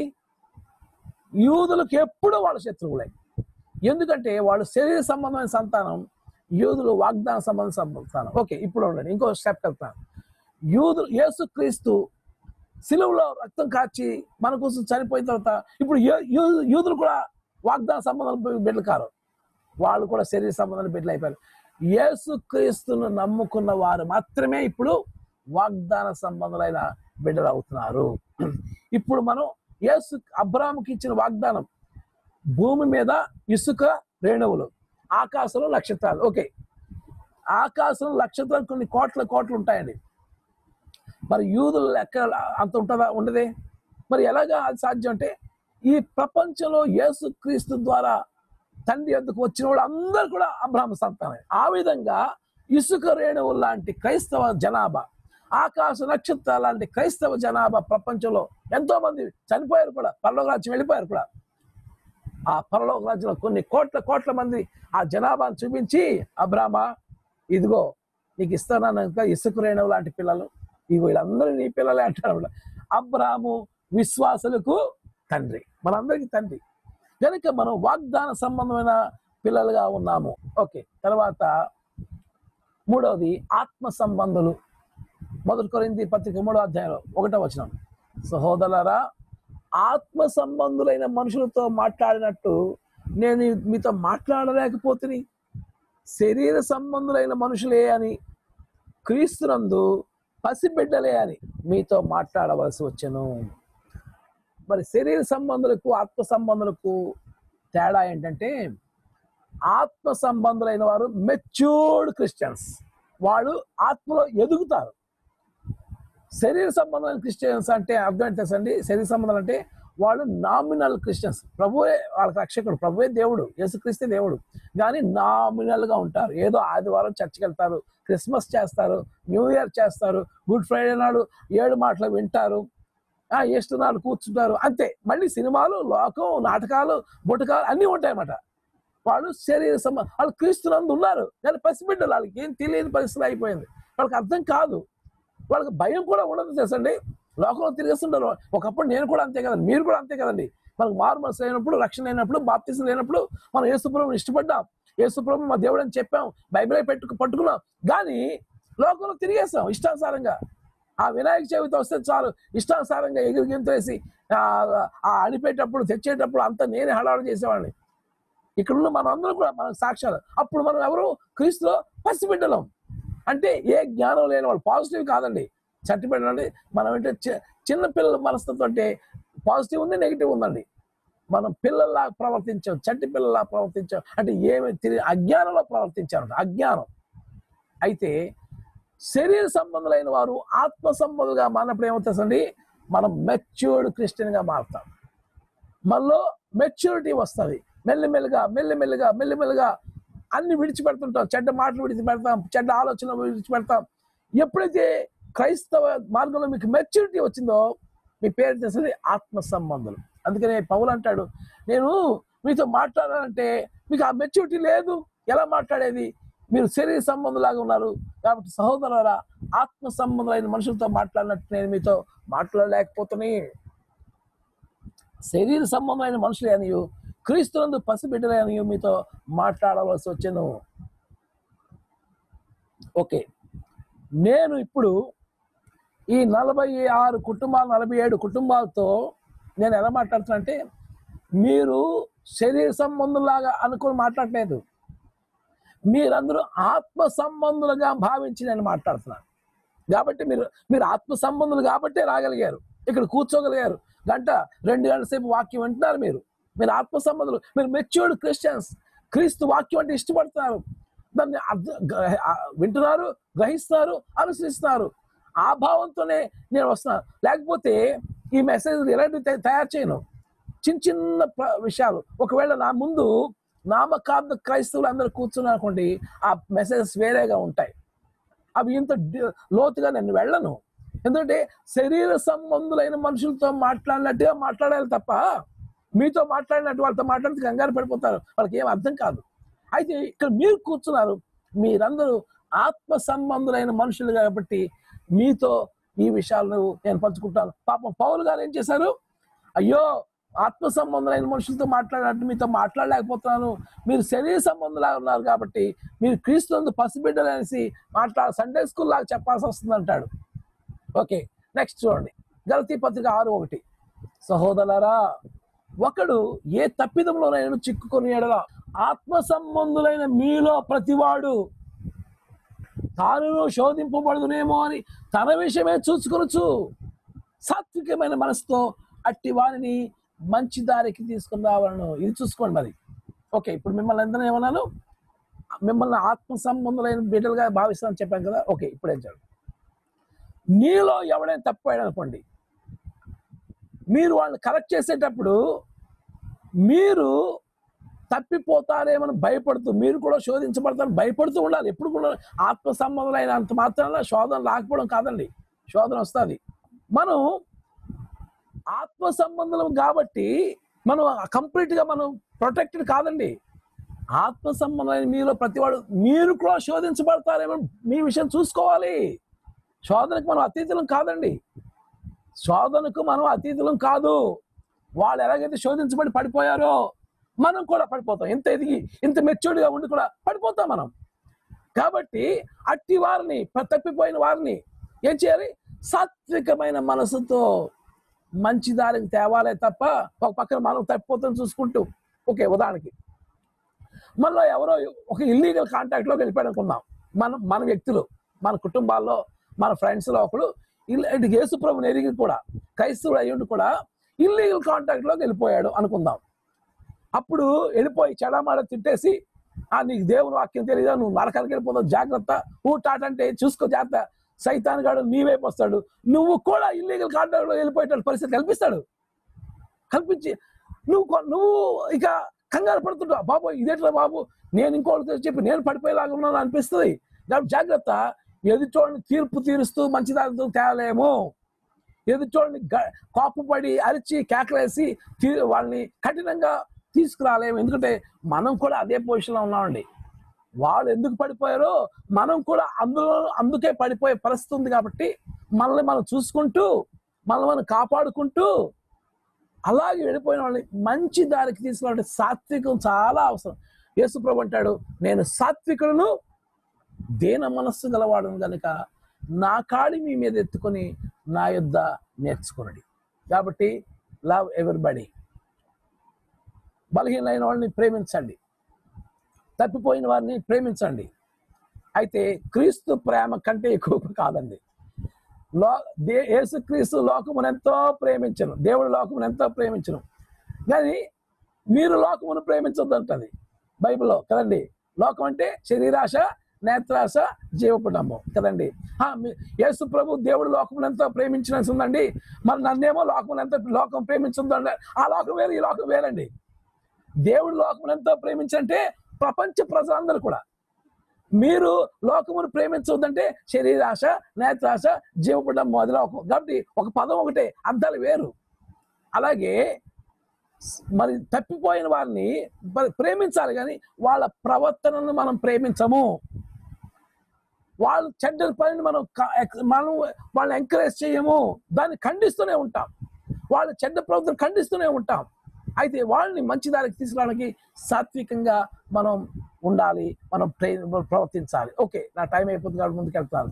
యూదులకు ఎప్పుడు వాళ్ళ శత్రువులే ఎందుకంటే వాళ్ళు శరీర సంబంధమైన సంతానం యూదులు వాగ్దాన సంబంధ సంతానం ఓకే ఇప్పుడు ఉండండి ఇంకో స్టెప్ వెళ్తాను యూదులు యేసుక్రీస్తు సిలువలో రక్తం కాచి మన కోసం చనిపోయిన తర్వాత ఇప్పుడు యూ- యూ- యూదులు కూడా వాగ్దాన సంబంధం బిడ్డలు కారు వాళ్ళు కూడా శరీర సంబంధాన్ని బిడ్డలు అయిపోయారు యేసుక్రీస్తును నమ్ముకున్న వారు మాత్రమే ఇప్పుడు వాగ్దాన సంబంధులైన బిడ్డలు అవుతున్నారు ఇప్పుడు మనం యేసు అబ్రాముకి ఇచ్చిన వాగ్దానం భూమి మీద ఇసుక రేణువులు ఆకాశంలో నక్షత్రాలు ఓకే ఆకాశంలో నక్షత్రాలు కొన్ని కోట్ల కోట్లు ఉంటాయండి మరి యూదులు లెక్క అంత ఉంటుందా ఉండదే మరి ఎలాగా అది సాధ్యం అంటే ఈ ప్రపంచంలో యేసు క్రీస్తు ద్వారా తండ్రి ఎందుకు వచ్చిన వాళ్ళు అందరూ కూడా అబ్రాహ్మ సంతానం ఆ విధంగా ఇసుక రేణువులు లాంటి క్రైస్తవ జనాభా ఆకాశ నక్షత్రాల లాంటి క్రైస్తవ జనాభా ప్రపంచంలో ఎంతో మంది చనిపోయారు కూడా పరలోక రాజ్యం వెళ్ళిపోయారు కూడా ఆ పరలోక రాజ్యంలో కొన్ని కోట్ల కోట్ల మంది ఆ జనాభాను చూపించి అబ్రామా ఇదిగో నీకు ఇస్తాను ఇంకా ఇసుక రేణువు లాంటి పిల్లలు ఇగో వీళ్ళందరూ నీ పిల్లలే అంటారు అన్నమాట. అబ్రాము విశ్వాసులకు తండ్రి మనందరికీ తండ్రి కనుక మనం వాగ్దాన సంబంధమైన పిల్లలుగా ఉన్నాము ఓకే తర్వాత మూడవది ఆత్మ సంబంధులు మొదటి కొరింది పత్రిక మూడో అధ్యాయంలో ఒకటో వచనం సహోదరులారా ఆత్మ సంబంధులైన మనుషులతో మాట్లాడినట్టు నేను మీతో మాట్లాడలేకపోతుంది శరీర సంబంధులైన మనుషులే అని క్రీస్తునందు పసిబిడ్డలే అని మీతో మాట్లాడవలసి వచ్చెను మరి శరీర సంబంధులకు ఆత్మ సంబంధులకు తేడా ఏంటంటే ఆత్మ సంబంధులైన వారు మెచ్యూర్డ్ క్రిస్టియన్స్ వాళ్ళు ఆత్మలో ఎదుగుతారు శరీర సంబంధమైన క్రిస్టియన్స్ అంటే అర్థం ఏంటి తెలుసా అండి శరీర సంబంధం అంటే వాళ్ళు నామినల్ క్రిస్టియన్స్ ప్రభువే వాళ్ళకి రక్షకుడు ప్రభువే దేవుడు యేసుక్రీస్తే దేవుడు కానీ నామినల్ గా ఉంటారు ఏదో ఆదివారం చర్చికి వెళ్తారు క్రిస్మస్ చేస్తారు న్యూ ఇయర్ చేస్తారు గుడ్ ఫ్రైడే నాడు ఏడు మాటలు వింటారు ఆ ఈస్టర్ నాడు కూర్చుంటారు అంతే మళ్ళీ సినిమాలు లోకం నాటకాలు బుటకాలు అన్నీ ఉంటాయన్నమాట వాళ్ళు శరీర సంబ వాళ్ళు క్రీస్తునందు ఉన్నారు కానీ పసిబిడ్డలు వాళ్ళకి ఏం తెలియని పరిస్థితి అయిపోయింది వాళ్ళకి అర్థం కాదు వాళ్ళకి భయం కూడా ఉండదు తెలుసండి లోకంలో తిరిగేస్తుంటారు ఒకప్పుడు నేను కూడా అంతే కదండి మీరు కూడా అంతే కదండి మనకు మారు మనసు అయినప్పుడు రక్షణ అయినప్పుడు బాప్తీసం లేనప్పుడు మనం యేసుప్రభుని ఇష్టపడ్డాం యేసుప్రభు మా దేవుడు అని చెప్పాం బైబిలే పెట్టుకు పట్టుకున్నాం కానీ లోకంలో తిరిగేస్తాం ఇష్టానుసారంగా ఆ వినాయక చవితి వస్తే చాలు ఇష్టానుసారంగా ఎగిరి గెంతేసి ఆ ఆ అనిపేటప్పుడు తెచ్చేటప్పుడు అంతా నేనే హడావుడి చేసేవాడిని ఇక్కడ ఉన్న మనం అందరం కూడా మన సాక్ష్యాలు అప్పుడు మనం ఎవరు క్రీస్తులో పసిబిడ్డలం అంటే ఏ జ్ఞానం లేని వాళ్ళు పాజిటివ్ కాదండి సర్టిఫికేట్ అంటే మనం అంటే చి- చిన్న పిల్లల మనస్తత్వం అంటే పాజిటివ్ ఉంది నెగిటివ్ ఉందండి మనం పిల్లల్లా ప్రవర్తించాం చంటి పిల్లల్లా ప్రవర్తించాం అంటే ఏమి తెలియ అజ్ఞానంలో ప్రవర్తించారు అజ్ఞానం అయితే శరీర సంబంధులైన వారు ఆత్మ సంబంధులుగా మారినప్పుడు ఏమవుతుందండి మనం మెచ్యూర్డ్ క్రిస్టియన్గా మారుతాం మనలో మెచ్యూరిటీ వస్తుంది మెల్లిమెల్లిగా మెల్లిమెల్లిగా మెల్లిమెల్లిగా అన్ని విడిచిపెడుతుంటాం చెడ్డ మాటలు విడిచిపెడతాం చెడ్డ ఆలోచన విడిచిపెడతాం ఎప్పుడైతే క్రైస్తవ మార్గంలో మీకు మెచ్యూరిటీ వచ్చిందో మీ పేరు తెలిసింది ఆత్మ సంబంధులు అందుకనే పౌలు అంటాడు నేను మీతో మాట్లాడాలంటే మీకు ఆ మెచ్యూరిటీ లేదు ఎలా మాట్లాడేది మీరు శరీర సంబంధులాగా ఉన్నారు కాబట్టి సహోదరులారా ఆత్మ సంబంధులైన మనుషులతో మాట్లాడినట్టు నేను మీతో మాట్లాడలేకపోతున్నాయి శరీర సంబంధమైన మనుషులే అనియు క్రీస్తునందు పసిబిడ్డలే అనియు మీతో మాట్లాడవలసి వచ్చాను ఓకే నేను ఇప్పుడు ఈ నలభై ఆరు కుటుంబాలు నలభై ఏడు కుటుంబాలతో నేను ఎలా మాట్లాడుతున్నా అంటే మీరు శరీర సంబంధులాగా అనుకుని మాట్లాడలేదు మీరందరూ ఆత్మ సంబంధులుగా భావించి నేను మాట్లాడుతున్నాను కాబట్టి మీరు మీరు ఆత్మ సంబంధులు కాబట్టే రాగలిగారు ఇక్కడ కూర్చోగలిగారు గంట రెండు గంటల సేపు వాక్యం వింటున్నారు మీరు మీరు ఆత్మ సంబంధులు మీరు మెచ్యూర్డ్ క్రిస్టియన్స్ క్రీస్తు వాక్యం అంటే ఇష్టపడుతున్నారు దాన్ని అర్థ- గ్రహ- ఆ, వింటున్నారు గ్రహిస్తున్నారు అనుసరిస్తున్నారు ఆ భావంతోనే నేను వస్తున్నాను లేకపోతే ఈ మెసేజ్ ఎలాంటి తయారు చేయను చిన్న చిన్న ప్ర- విషయాలు ఒకవేళ నా ముందు నామకార్థ క్రైస్తవులు అందరూ కూర్చున్నారు అనుకోండి ఆ మెసేజెస్ వేరేగా ఉంటాయి అవి ఇంత డి- లోతుగా నేను వెళ్ళను ఎందుకంటే శరీర సంబంధులైన మనుషులతో మాట్లాడినట్టుగా మాట్లాడాలి తప్ప మీతో మాట్లాడినట్టు వాళ్ళతో మాట్లాడితే కంగారు పడిపోతారు వాళ్ళకి ఏం అర్థం కాదు అయితే ఇక్కడ మీరు కూర్చున్నారు మీరందరూ ఆత్మ సంబంధులైన మనుషులు కాబట్టి మీతో ఈ విషయాలను నేను పంచుకుంటాను పాపం పౌలు గారు ఏం చేశారు అయ్యో ఆత్మ సంబంధులైన మనుషులతో మాట్లాడినట్టు మీతో మాట్లాడలేకపోతున్నాను మీరు శరీర సంబంధులా ఉన్నారు కాబట్టి మీరు క్రీస్తు పసిబిడ్డలు అనేసి మాట్లాడ సండే స్కూల్ లాగా చెప్పాల్సి వస్తుంది అంటాడు ఓకే నెక్స్ట్ చూడండి గలతీ పత్రిక ఆరు ఒకటి సహోదరరా ఒకడు ఏ తప్పిదంలోనైనా చిక్కుకొని ఎడల ఆత్మ సంబంధులైన మీలో ప్రతివాడు తాను శోధింపబడునేమో అని తన విషయమే చూసుకొనొచ్చు సాత్వికమైన మనసుతో అట్టి వారిని మంచి దారికి తీసుకుని రావాలను ఇది చూసుకోండి మరి ఓకే ఇప్పుడు మిమ్మల్ని అందరూ ఏమన్నాను మిమ్మల్ని ఆత్మ సంబంధులైన బిడ్డలుగా భావిస్తానని చెప్పాను కదా ఓకే ఇప్పుడు ఏం చేయాలి నీలో ఎవడైనా తప్పాడు అనుకోండి మీరు వాళ్ళని కరెక్ట్ చేసేటప్పుడు మీరు తప్పిపోతారేమని భయపడుతూ మీరు కూడా శోధించబడతారని భయపడుతూ ఉండాలి ఎప్పుడు కూడా ఆత్మ సంబంధులైన అంత మాత్రాన శోధన రాకపోవడం కాదండి శోధన వస్తుంది మనం ఆత్మ సంబంధం కాబట్టి మనం కంప్లీట్ గా మనం ప్రొటెక్టెడ్ కాదండి ఆత్మ సంబంధమైన మీలో ప్రతివాడు మీరు కూడా శోధించబడతారేమో మీ విషయం చూసుకోవాలి శోధనకు మనం అతీతులం కాదండి శోధనకు మనం అతీతులం కాదు వాళ్ళు ఎలాగైతే శోధించబడి పడిపోయారో మనం కూడా పడిపోతాం ఇంత ఎదిగి ఇంత మెచ్యూర్డ్గా ఉండి కూడా పడిపోతాం మనం కాబట్టి అట్టి వారిని ప- తప్పిపోయిన వారిని ఏం చేయాలి సాత్వికమైన మనసుతో మంచి దారికి తేవాలే తప్ప ఒక పక్కన మనం తప్పిపోతాం చూసుకుంటూ ఓకే ఉదాహరణకి మనలో ఎవరో ఒక ఇల్లీగల్ కాంటాక్ట్లోకి వెళ్ళిపోయాడు అనుకుందాం మన మన వ్యక్తులు మన కుటుంబాల్లో మన ఫ్రెండ్స్లో ఒకడు ఇల్లు యేసుప్రభుని ఎరిగి కూడా క్రైస్తవుడు అయ్యుండి కూడా ఇల్లీగల్ కాంటాక్ట్లోకి వెళ్ళిపోయాడు అనుకుందాం అప్పుడు వెళ్ళిపోయి చెడమాడ తిట్టేసి ఆ నీకు దేవుని వాక్యం తెలియదా నువ్వు నరకానికి వెళ్ళిపోతావు జాగ్రత్త ఊ టాటంటే చూసుకో జాగ్రత్త సైతాన్ గాడు నీ వైపు వస్తాడు నువ్వు కూడా ఇల్లీగల్ కాంటాక్ట్లో వెళ్ళిపోయేట పరిస్థితి కల్పిస్తాడు కల్పించి నువ్వు కొ- నువ్వు ఇక కంగారు పడుతుంటావు బాబు ఇదేట్లా బాబు నేను ఇంకోటితో చెప్పి నేను పడిపోయేలాగా ఉన్నాను అనిపిస్తుంది కాబట్టి జాగ్రత్త ఎదుటోడిని తీర్పు తీరుస్తూ మంచి దారితో తేలేము ఎదుటోడిని గ- కోపపడి అరిచి కేకలేసి తీ- వాళ్ళని కఠినంగా తీసుకురాలేము ఎందుకంటే మనం కూడా అదే పొజిషన్లో ఉన్నామండి వాళ్ళు ఎందుకు పడిపోయారో మనం కూడా అందులో అందుకే పడిపోయే పరిస్థితి ఉంది కాబట్టి మనల్ని మనం చూసుకుంటూ మనల్ని మనం కాపాడుకుంటూ అలాగే వెళ్ళిపోయిన వాళ్ళని మంచి దారికి తీసుకురావాలంటే సాత్వికం చాలా అవసరం యేసుప్రభు అంటాడు నేను సాత్వికులను దేన మనస్సు గలవాడను గనుక నా కాడి మీ మీద ఎత్తుకొని నా యొద్ద నేర్చుకునడి కాబట్టి లవ్ ఎవరిబడి బలహీనమైన వాళ్ళని ప్రేమించండి తప్పిపోయిన వారిని ప్రేమించండి అయితే క్రీస్తు ప్రేమ కంటే ఎక్కువ కాదండి లో దే యేసుక్రీస్తు లోకమును ఎంతో ప్రేమించను దేవుడు లోకమును ఎంతో ప్రేమించను కానీ మీరు లోకమును ప్రేమించొద్దు అంటది బైబిల్లో కదండి లోకం అంటే శరీరాశ నేత్రాశ జీవపుటంబం కదండి ఆ, మీ- యేసు ప్రభు దేవుడు లోకమును ఎంతో ప్రేమించినట్టు ఉందండి మరి నన్నేమో లోకమును ఎంతో లోకం ప్రేమించుందండి ఆ లోకం వేరు ఈ లోకం వేరండి దేవుడు లోకమును ఎంతో ప్రేమించంటే ప్రపంచ ప్రజలందరూ కూడా మీరు లోకమును ప్రేమించవద్దంటే శరీరాశ నేత్రాశ జీవపడం మొదలవకం కాబట్టి ఒక పదం ఒకటే అర్థాలు వేరు అలాగే స్- మరి తప్పిపోయిన వారిని మరి ప్రేమించాలి కానీ వాళ్ళ ప్రవర్తనను మనం ప్రేమించము వాళ్ళు చెడ్డ పనిని మనం క- ఎక్- మనం వాళ్ళని ఎంకరేజ్ చేయము దాన్ని ఖండిస్తూనే ఉంటాం వాళ్ళ చెడ్డ ప్రవర్తన ఖండిస్తూనే ఉంటాం అయితే వాళ్ళని మంచి దారికి తీసుకురావడానికి సాత్వికంగా మనం ఉండాలి మనం ప్రే ప్రవర్తించాలి ఓకే నా టైం అయిపోతుంది కాబట్టి ముందుకు వెళ్తాను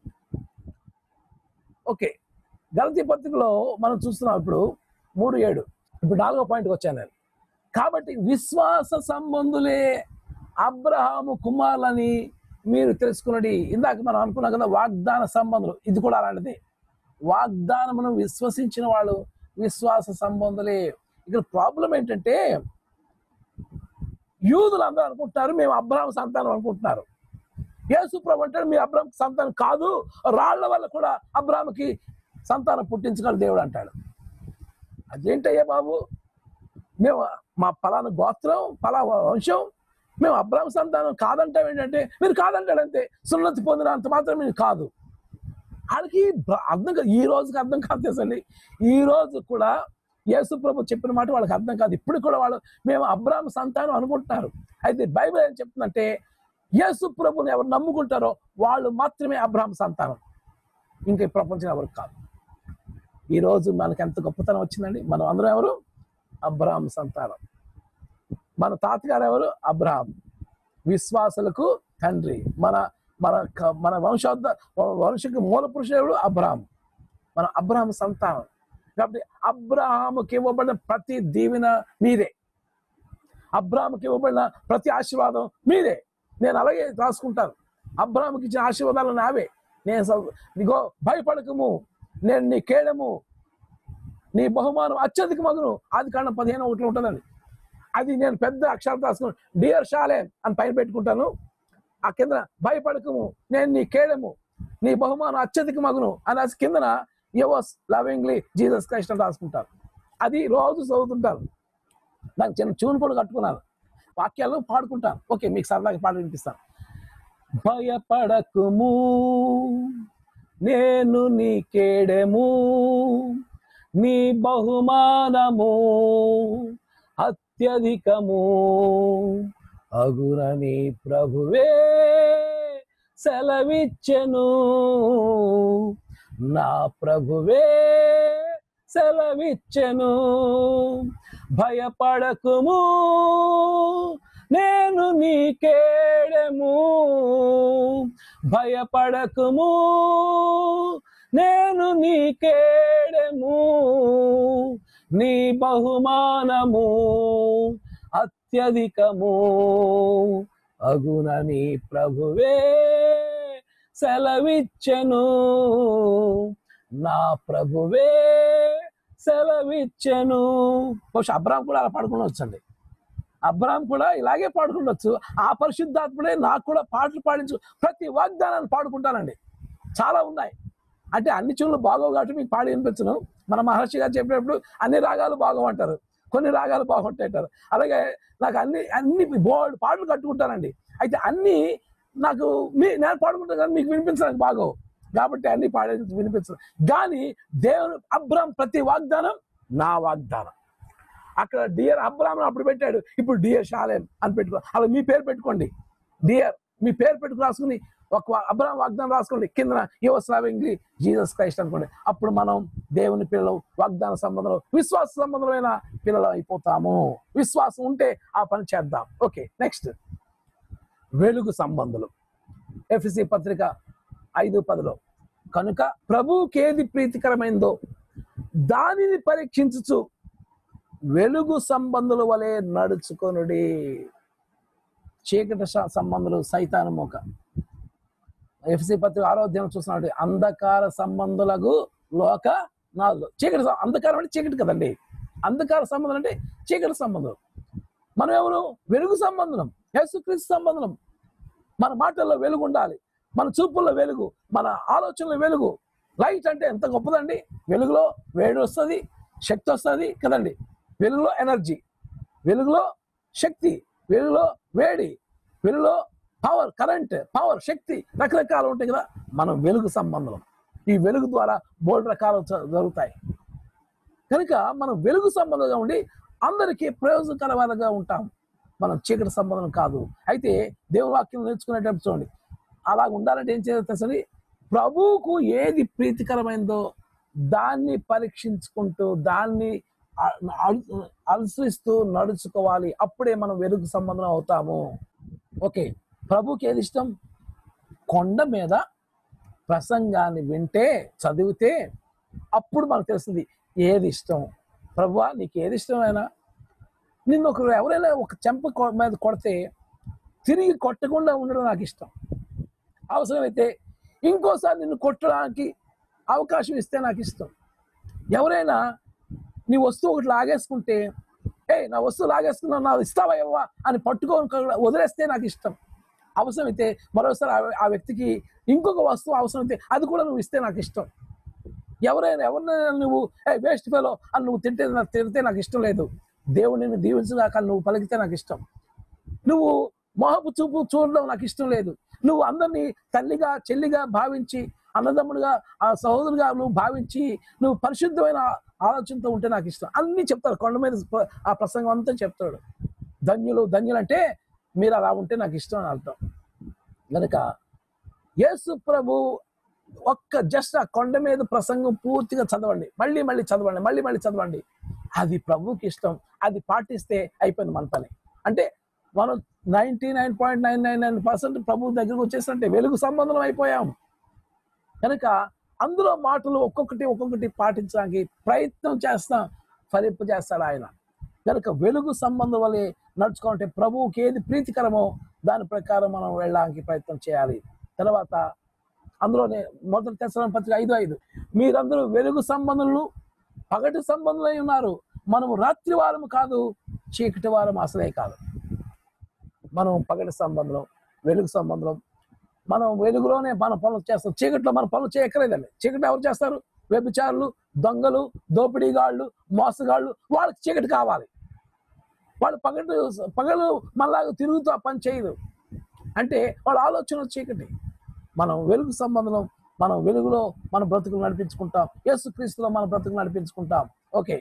ఓకే గలతీ పత్రికలో మనం చూస్తున్నాం ఇప్పుడు మూడు ఏడు ఇప్పుడు నాలుగో పాయింట్కి వచ్చాను నేను కాబట్టి విశ్వాస సంబంధులే అబ్రహాము కుమారులని మీరు తెలుసుకున్నది ఇందాక మనం అనుకున్నాం కదా వాగ్దాన సంబంధులు ఇది కూడా అలాంటిది వాగ్దానమును విశ్వసించిన వాళ్ళు విశ్వాస సంబంధులే ఇక్కడ ప్రాబ్లం ఏంటంటే యూదులు అందరూ అనుకుంటున్నారు మేము అబ్రహాం సంతానం అనుకుంటున్నారు యేసు ప్రభు అంటాడు మీ అబ్రహాం సంతానం కాదు రాళ్ల వల్ల కూడా అబ్రహాంకి సంతానం పుట్టించగల దేవుడు అంటాడు అదేంటయ్యా బాబు మేము మా పలానా గోత్రం పలా వంశం మేము అబ్రహాం సంతానం కాదంటాం ఏంటంటే మీరు కాదంటాడు అంతే సున్నతి పొందిన అంత మాత్రం మీరు కాదు వాళ్ళకి బ- అర్థం కాదు ఈ రోజుకి అర్థం కాదు తెలుసండి ఈ రోజు కూడా యేసు ప్రభు చెప్పిన మాట వాళ్ళకి అర్థం కాదు ఇప్పుడు కూడా వాళ్ళు మేము అబ్రాహ్మ సంతానం అనుకుంటున్నారు అయితే బైబిల్ ఏం చెప్తుందంటే యేసు ప్రభుని ఎవరు నమ్ముకుంటారో వాళ్ళు మాత్రమే అబ్రాహ్మ సంతానం ఇంకా ఈ ప్రపంచం ఎవరికి కాదు ఈ రోజు మనకి ఎంత గొప్పతనం వచ్చిందండి మనం అందరం ఎవరు అబ్రాహ్మ సంతానం మన తాతగారు ఎవరు అబ్రహాం విశ్వాసులకు తండ్రి మన మన క- మన వంశోద్ధ వంశకు మూల పురుషుడు అబ్రహాం మన అబ్రహాం సంతానం కాబట్టి అబ్రహాముకి ఇవ్వబడిన ప్రతి దీవెన మీదే అబ్రహాముకి ఇవ్వబడిన ప్రతి ఆశీర్వాదం మీదే నేను అలాగే రాసుకుంటాను అబ్రహాముకి ఇచ్చిన ఆశీర్వాదాలు నావే నేను స- నీగో భయపడకము నేను నీ కేడము నీ బహుమానం అత్యధిక మగును ఆది కాండం పదిహేను ఒకటి ఉంటుందండి అది నేను పెద్ద అక్షరాలు రాసుకుని డియర్ షాలేం అని పైన పెట్టుకుంటాను ఆ కింద భయపడకము నేను నీ కేడము నీ బహుమానం అత్యధిక మగును అని రాసి కిందన యువస్ లవింగ్లీ జీసస్ క్రైస్ట్ అని రాసుకుంటారు అది రోజు చదువుతుంటారు నాకు చిన్న చూను కూడా కట్టుకున్నాను వాక్యాలు పాడుకుంటాను ఓకే మీకు సరదాగా పాట వినిపిస్తాను భయపడకుము నేను నీ కేడెము నీ బహుమానము అత్యధికము అగునని ప్రభువే సెలవిచ్చెను నా ప్రభువే సెలవిచ్చెను భయపడకుము నేను నీకేడెము భయపడకుము నేను నీకేడెము నీ బహుమానము అత్యధికము అగునని ప్రభువే సెలవిచ్చెను నా ప్రభువే సెలవిచ్చెను బహుశా అబ్రాహం కూడా అలా పడుకుని వచ్చండి అబ్రాహం కూడా ఇలాగే పాడుకుండొచ్చు ఆ పరిశుద్ధాత్ముడే నాకు కూడా పాటలు పాడించు ప్రతి వాగ్దానాన్ని పాడుకుంటానండి చాలా ఉన్నాయి అంటే అన్ని చూళ్ళు బాగోవు కాబట్టి మీకు పాడి వినిపించను మన మహర్షి గారు చెప్పినప్పుడు అన్ని రాగాలు బాగోమంటారు కొన్ని రాగాలు బాగుంటాయి అంటారు అలాగే నాకు అన్ని అన్ని బోల్డ్ పాటలు కట్టుకుంటానండి అయితే అన్ని నాకు మీ నేను పాడుకుంటాను కానీ మీకు వినిపించడానికి బాగోవు కాబట్టి అన్ని పాడే వినిపించదు కానీ దేవుని అబ్రాం ప్రతి వాగ్దానం నా వాగ్దానం అక్కడ డియర్ అబ్రాహ్మణ్ అప్పుడు పెట్టాడు ఇప్పుడు డియర్ షాలేం అని పెట్టుకో అలా మీ పేరు పెట్టుకోండి డియర్ మీ పేరు పెట్టుకు రాసుకుని ఒక అబ్రాహం వాగ్దానం రాసుకోండి కింద యువస్లావింగ్లీ జీసస్ క్రైస్ట్ అనుకోండి అప్పుడు మనం దేవుని పిల్లలు వాగ్దాన సంబంధంలో విశ్వాస సంబంధమైన పిల్లలు అయిపోతాము విశ్వాసం ఉంటే ఆ పని చేద్దాం ఓకే నెక్స్ట్ వెలుగు సంబంధులు ఎఫ్సి పత్రిక ఐదు పదిలో కనుక ప్రభువుకి ఏది ప్రీతికరమైందో దానిని పరీక్షించుచు వెలుగు సంబంధుల వలె నడుచుకొనుడి చీకటి స- సంబంధులు సైతాను మోక ఎఫ్సి పత్రిక ఆరోగ్యం చూస్తున్నాడు అంధకార సంబంధులకు లోక నాలుగు చీకటి సం- అంధకారం అంటే చీకటి కదండి అంధకార సంబంధం అంటే చీకటి సంబంధం మనం ఎవరు వెలుగు సంబంధం యేసుక్రీస్తు సంబంధం మన మాటల్లో వెలుగు ఉండాలి మన చూపుల్లో వెలుగు మన ఆలోచనలో వెలుగు లైట్ అంటే ఎంత గొప్పదండి వెలుగులో వేడి వస్తుంది శక్తి వస్తుంది కదండి వెలుగులో ఎనర్జీ వెలుగులో శక్తి వెలుగులో వేడి వెలుగులో పవర్ కరెంట్ పవర్ శక్తి రకరకాలు ఉంటాయి కదా మనం వెలుగు సంబంధం ఈ వెలుగు ద్వారా బోల్డ్ రకాలు జ- జరుగుతాయి కనుక మనం వెలుగు సంబంధంగా ఉండి అందరికీ ప్రయోజనకరమైనగా ఉంటాం మనం చీకటి సంబంధం కాదు అయితే దేవుని వాక్యం నేర్చుకునేటప్పుడు చూడండి అలా ఉండాలంటే ఏం చేయాలి తెలుసని ప్రభువుకు ఏది ప్రీతికరమైందో దాన్ని పరీక్షించుకుంటూ దాన్ని అ- అను- అనుసరిస్తూ నడుచుకోవాలి అప్పుడే మనం వెలుగు సంబంధం అవుతాము ఓకే ప్రభుకి ఏది ఇష్టం కొండ మీద ప్రసంగాన్ని వింటే చదివితే అప్పుడు మనకు తెలుస్తుంది ఏది ఇష్టం ప్రభువా నీకు ఏది ఇష్టమైనా నిన్ను ఒకరు ఎవరైనా ఒక చెంప కొ- మీద కొడితే తిరిగి కొట్టకుండా ఉండడం నాకు ఇష్టం అవసరమైతే ఇంకోసారి నిన్ను కొట్టడానికి అవకాశం ఇస్తే నాకు ఇష్టం ఎవరైనా నీ వస్తువు ఒకటి లాగేసుకుంటే ఏ నా వస్తువు లాగేసుకున్నావు నా ఇస్తావా ఇవ్వవా అని పట్టుకొని వదిలేస్తే నాకు ఇష్టం అవసరమైతే మరోసారి ఆ- ఆ వ్యక్తికి ఇంకొక వస్తువు అవసరమైతే అది కూడా నువ్వు ఇస్తే నాకు ఇష్టం ఎవరైనా ఎవరినైనా నువ్వు ఏ వేస్ట్ ఫెలో అని నువ్వు తింటే నాకు తిడితే నాకు ఇష్టం లేదు దేవుడు నిన్ను దీవించగాక అని నువ్వు పలికితే నాకు ఇష్టం నువ్వు మోహపు చూపు చూడడం నాకు ఇష్టం లేదు నువ్వు అందరినీ తల్లిగా చెల్లిగా భావించి అన్నదమ్ముడుగా ఆ సహోదరుగా నువ్వు భావించి నువ్వు పరిశుద్ధమైన ఆలోచనతో ఉంటే నాకు ఇష్టం అన్నీ చెప్తాడు కొండ మీద ప్ర- ఆ ప్రసంగం అంతా చెప్తాడు ధన్యులు ధన్యులు అంటే మీరు అలా ఉంటే నాకు ఇష్టం అని అర్థం కనుక యేసు ప్రభు ఒక్క జస్ట్ ఆ కొండ మీద ప్రసంగం పూర్తిగా చదవండి మళ్ళీ మళ్ళీ చదవండి మళ్ళీ మళ్ళీ చదవండి అది ప్రభుకి ఇష్టం అది పాటిస్తే అయిపోయింది మన పని అంటే మనం ninety nine point nine nine nine percent ప్రభు దగ్గరకు వచ్చేసినట్టే వెలుగు సంబంధం అయిపోయాం కనుక అందులో మాటలు ఒక్కొక్కటి ఒక్కొక్కటి పాటించడానికి ప్రయత్నం చేస్తాం ఫలింపు చేస్తాడు ఆయన కనుక వెలుగు సంబంధం వల్లే నడుచుకుంటే ప్రభువుకి ఏది ప్రీతికరమో దాని ప్రకారం మనం వెళ్ళడానికి ప్రయత్నం చేయాలి తర్వాత అందులోనే మొదటి తెసరం పత్రిక ఐదు ఐదు మీరందరూ వెలుగు సంబంధులు పగటి సంబంధులై ఉన్నారు మనము రాత్రి వారము కాదు చీకటి వారం అసలే కాదు మనం పగటి సంబంధం వెలుగు సంబంధం మనం వెలుగులోనే మన పనులు చేస్తాం చీకట్లో మన పనులు చేయక్కర్లేదండి చీకటి ఎవరు చేస్తారు వ్యభిచారులు దొంగలు దోపిడీగాళ్ళు మోసగాళ్ళు వాళ్ళకి చీకటి కావాలి వాళ్ళు పగటి పగలు మళ్ళా తిరుగుతూ ఆ పని చేయరు అంటే వాళ్ళ ఆలోచన చీకటి మనం వెలుగు సంబంధం మనం వెలుగులో మన బ్రతుకులు నడిపించుకుంటాం యేసుక్రీస్తులో మన బ్రతుకులు నడిపించుకుంటాం ఓకే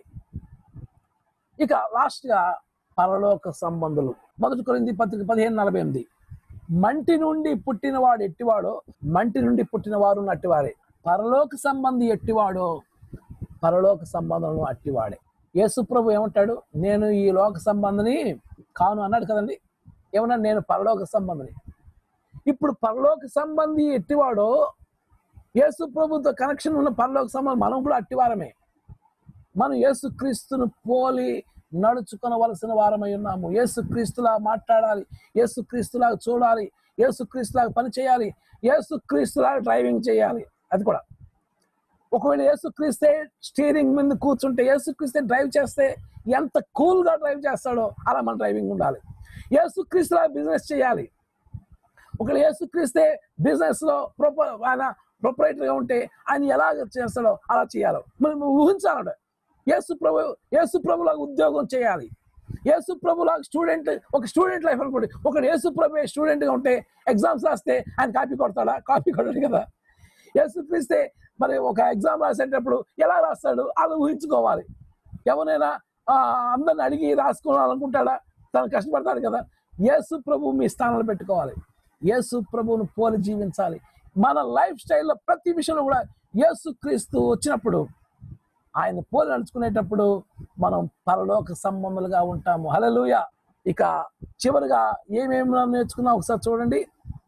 ఇక లాస్ట్ గా పరలోక సంబంధులు మొదటి కొరింది పత్రిక పదిహేను నలభై ఎనిమిది మంటి నుండి పుట్టినవాడు ఎట్టివాడో మంటి నుండి పుట్టిన వారు నట్టివారే పరలోక సంబంధి ఎట్టివాడో పరలోక సంబంధం అట్టివాడే యేసు ప్రభు ఏమంటాడు నేను ఈ లోక సంబంధిని కాను అన్నాడు కదండి ఏమన్నాడు నేను పరలోక సంబంధిని ఇప్పుడు పరలోక సంబంధి ఎట్టివాడో యేసు ప్రభుతో కనెక్షన్ ఉన్న పరలోక సంబంధం మనం కూడా అట్టివారమే మనం యేసుక్రీస్తును పోలి నడుచుకొనవలసిన వారమై ఉన్నాము యేసుక్రీస్తులా మాట్లాడాలి యేసుక్రీస్తులా చూడాలి యేసుక్రీస్తులాగా పని చేయాలి యేసుక్రీస్తులాగా డ్రైవింగ్ చేయాలి అది కూడా ఒకవేళ యేసుక్రీస్తే స్టీరింగ్ మీద కూర్చుంటే యేసుక్రీస్తే డ్రైవ్ చేస్తే ఎంత కూల్గా డ్రైవ్ చేస్తాడో అలా మన డ్రైవింగ్ ఉండాలి యేసుక్రీస్తులా బిజినెస్ చేయాలి ఒకళ్ళు యేసుక్రీస్తే బిజినెస్ లో ప్రొప ఆయన ప్రొపరేటర్గా ఉంటే ఆయన ఎలా చేస్తాడో అలా చేయాలి మనం ఊహించాలంటే యేసు ప్రభు యేసు ప్రభులాగా ఉద్యోగం చేయాలి యేసు ప్రభులాగా స్టూడెంట్ ఒక స్టూడెంట్ లైఫ్ అనుకోండి ఒక యేసు ప్రభు స్టూడెంట్గా ఉంటే ఎగ్జామ్స్ రాస్తే ఆయన కాపీ కొడతాడా కాపీ కొట్టాడు కదా యేసు క్రీస్తే మరి ఒక ఎగ్జామ్ రాసేటప్పుడు ఎలా రాస్తాడు అలా ఊహించుకోవాలి ఎవరైనా ఆ, అందరిని అడిగి రాసుకోవాలనుకుంటాడా తను కష్టపడతాడు కదా యేసు ప్రభు మీ స్థానంలో పెట్టుకోవాలి యేసు ప్రభువును పోలి జీవించాలి మన లైఫ్ స్టైల్లో ప్రతి విషయంలో కూడా యేసు క్రీస్తు వచ్చినప్పుడు ఆయన పోలి నడుచుకునేటప్పుడు మనం పరలోక సంబంధులుగా ఉంటాము హలలుయ ఇక చివరిగా ఏమేమి మనం నేర్చుకున్నాం ఒకసారి చూడండి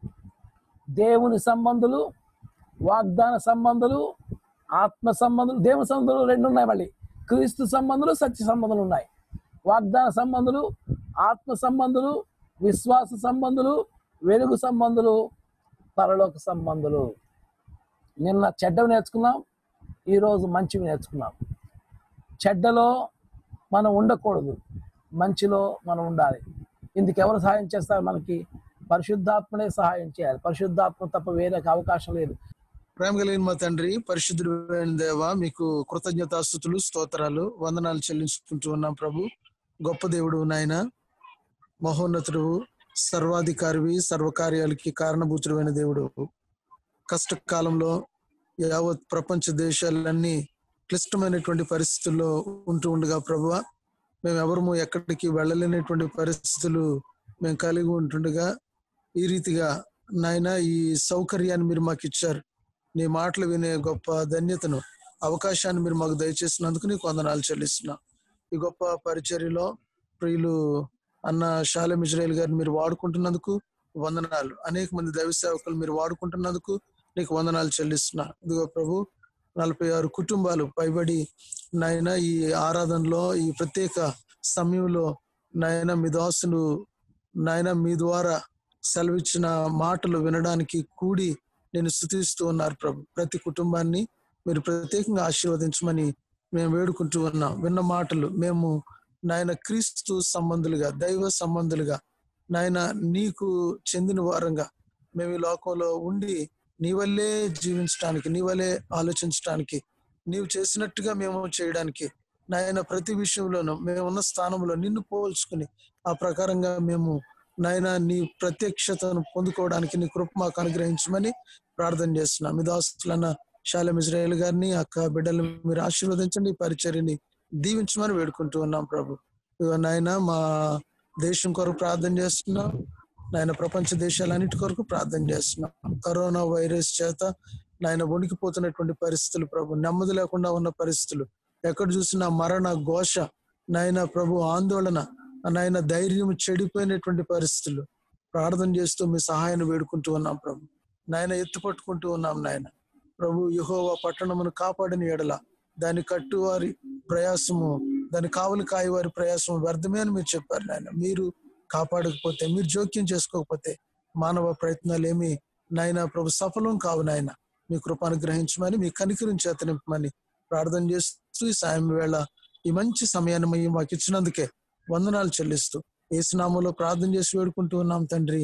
దేవుని సంబంధులు వాగ్దాన సంబంధులు ఆత్మ సంబంధులు దేవుని సంబంధులు రెండు ఉన్నాయి మళ్ళీ క్రీస్తు సంబంధులు సత్య సంబంధులు ఉన్నాయి వాగ్దాన సంబంధులు ఆత్మ సంబంధులు విశ్వాస సంబంధులు వెలుగు సంబంధులు పరలోక సంబంధులు నిన్న చెడ్డవి నేర్చుకున్నాం ఈరోజు మంచివి నేర్చుకున్నాం చెడ్డలో మనం ఉండకూడదు మంచిలో మనం ఉండాలి ఇందుకు ఎవరు సహాయం చేస్తారు మనకి పరిశుద్ధాత్మనే సహాయం చేయాలి పరిశుద్ధాత్మ తప్ప వేరే అవకాశం లేదు ప్రేమ కలిగిన మా తండ్రి పరిశుద్ధుడు దేవ మీకు కృతజ్ఞతాస్థుతులు స్తోత్రాలు వందనాలు చెల్లించుకుంటూ ఉన్నాం ప్రభు గొప్ప దేవుడు నాయన మహోన్నతుడు సర్వాధికారివి సర్వకార్యాలకి కారణభూతుడైన దేవుడు కష్టకాలంలో యావత్ ప్రపంచ దేశాలన్నీ క్లిష్టమైనటువంటి పరిస్థితుల్లో ఉంటూ ఉండగా ప్రభు మేము ఎవరము ఎక్కడికి వెళ్ళలేనటువంటి పరిస్థితులు మేము కలిగి ఉంటుండగా ఈ రీతిగా నాయన ఈ సౌకర్యాన్ని మీరు మాకు ఇచ్చారు నీ మాటలు వినే గొప్ప ధన్యతను అవకాశాన్ని మీరు మాకు దయచేసినందుకు నీకు వందనాలు చెల్లిస్తున్నా ఈ గొప్ప పరిచర్యలో ప్రియులు అన్న షాలెం ఇజ్రాయల్ గారిని మీరు వాడుకుంటున్నందుకు వందనాలు అనేక మంది దైవ సేవకులు మీరు వాడుకుంటున్నందుకు నీకు వందనాలు చెల్లిస్తున్నా ఇదిగో ప్రభు నలభై ఆరు కుటుంబాలు పైబడి నాయన ఈ ఆరాధనలో ఈ ప్రత్యేక సమయంలో నాయన మీ దాసులు నాయన మీ ద్వారా సెలవిచ్చిన మాటలు వినడానికి కూడి నేను స్థుతిస్తూ ఉన్నారు ప్రభు ప్రతి కుటుంబాన్ని మీరు ప్రత్యేకంగా ఆశీర్వదించమని మేము వేడుకుంటూ ఉన్నాం విన్న మాటలు మేము నాయన క్రీస్తు సంబంధులుగా దైవ సంబంధులుగా నాయన నీకు చెందిన వారంగా మేము ఈ లోకంలో ఉండి నీ వల్లే జీవించడానికి నీ వల్లే ఆలోచించడానికి నీవు చేసినట్టుగా మేము చేయడానికి నాయన ప్రతి విషయంలోనూ మేము ఉన్న స్థానంలో నిన్ను పోల్చుకుని ఆ ప్రకారంగా మేము నాయన నీ ప్రత్యక్షతను పొందుకోవడానికి నీ కృప మాకు అనుగ్రహించమని ప్రార్థన చేస్తున్నాం మీ దాసులన్న శాలం ఇజ్రాయేల్ గారిని అక్క బిడ్డలు మీరు ఆశీర్వదించండి ఈ పరిచర్యని దీవించమని వేడుకుంటూ ఉన్నాం ప్రభు ఇదిగో నాయన మా దేశం కొరకు ప్రార్థన చేస్తున్నాం నాయన ప్రపంచ దేశాలన్నిటి కొరకు ప్రార్థన చేస్తున్నాం కరోనా వైరస్ చేత నాయన వణికిపోతున్నటువంటి పరిస్థితులు ప్రభు నెమ్మది లేకుండా ఉన్న పరిస్థితులు ఎక్కడ చూసినా మరణ ఘోష నాయన ప్రభు ఆందోళన నాయన ధైర్యం చెడిపోయినటువంటి పరిస్థితులు ప్రార్థన చేస్తూ మీ సహాయాన్ని వేడుకుంటూ ఉన్నాం ప్రభు నాయన ఎత్తు పట్టుకుంటూ ఉన్నాం నాయన ప్రభు యహోవా పట్టణమును కాపాడిన ఎడల దాని కట్టువారి ప్రయాసము దాని కావలి కాయ వారి ప్రయాసం వ్యర్థమే అని మీరు చెప్పారు నాయన మీరు కాపాడకపోతే మీరు జోక్యం చేసుకోకపోతే మానవ ప్రయత్నాలు ఏమి నాయన ప్రభు సఫలం కావు నాయన మీ కృప అనుగ్రహించమని మీ కనికరం చేత నింపమని ప్రార్థన చేస్తూ ఈ సాయం వేళ ఈ మంచి సమయాన్ని మీ మాకు ఇచ్చినందుకే వందనాలు చెల్లిస్తూ ఏసునామంలో ప్రార్థన చేసి వేడుకుంటూ ఉన్నాం తండ్రి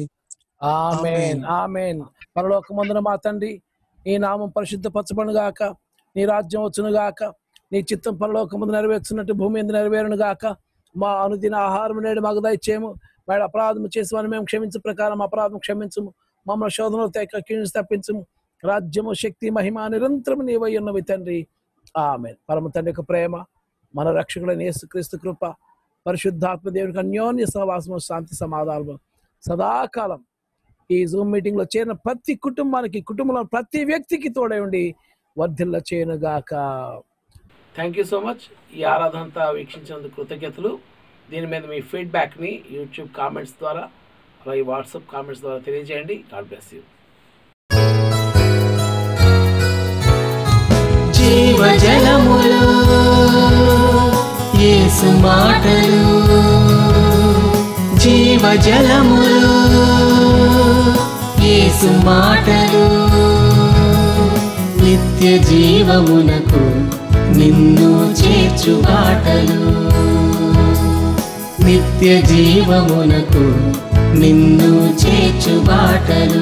ఆమెన్ ఆమెన్ పరలోకమందున మా తండ్రి నీ నామం పరిశుద్ధపరచబడును గాక నీ రాజ్యం వచ్చును గాక నీ చిత్తం పరలోకమందు నెరవేర్చున్నట్టు భూమి మీద నెరవేరును గాక మా అనుదిన ఆహారం నేడు మాకు దయచేయము మేడ అపరాధం చేసి మేము క్షమించు ప్రకారం అపరాధం క్షమించము మమ్మల్ని శోధనలో తెక్క కీழ்చి తప్పించము రాజ్యము శక్తి మహిమ నిరంతరం నీవై ఉన్నవి తండ్రి ఆమె పరమ తండ్రి యొక్క ప్రేమ మన రక్షకుడైన యేసుక్రీస్తు కృప పరిశుద్ధాత్మ దేవునికి అన్యోన్య సహవాసము శాంతి సమాధానము సదాకాలం ఈ జూమ్ మీటింగ్ లో చేరిన ప్రతి కుటుంబానికి కుటుంబంలో ప్రతి వ్యక్తికి తోడై ఉండి వర్ధిల్ల చేయనుగాక థ్యాంక్ యూ సో మచ్ ఈ ఆరాధన అంతా వీక్షించినందుకు కృతజ్ఞతలు దీని మీద మీ ఫీడ్బ్యాక్ని యూట్యూబ్ కామెంట్స్ ద్వారా అలాగే వాట్సాప్ కామెంట్స్ ద్వారా తెలియజేయండి గాడ్ బ్లెస్ యూ జీవజలములు యేసు మాటలు జీవజలములు యేసు మాటలు నిత్య జీవమునకు నిన్ను చేర్చు బాటలు నిత్య జీవమునకు నిన్ను చేర్చు బాటలు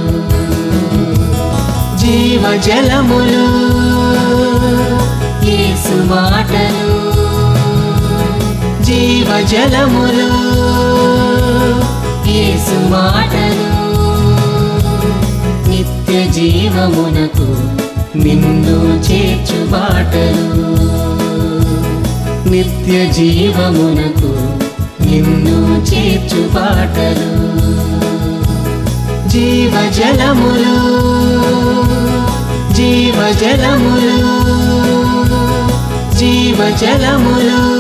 జీవ జలములు యేసు మాటలు జీవ జలములు యేసు మాటలు నిత్య జీవమునకు నిన్ను చేర్చు బాటలు నిత్య జీవమునకు నిన్ను చేర్చు బాటలు జీవ జలములు జీవ జలములు జీవ జలములు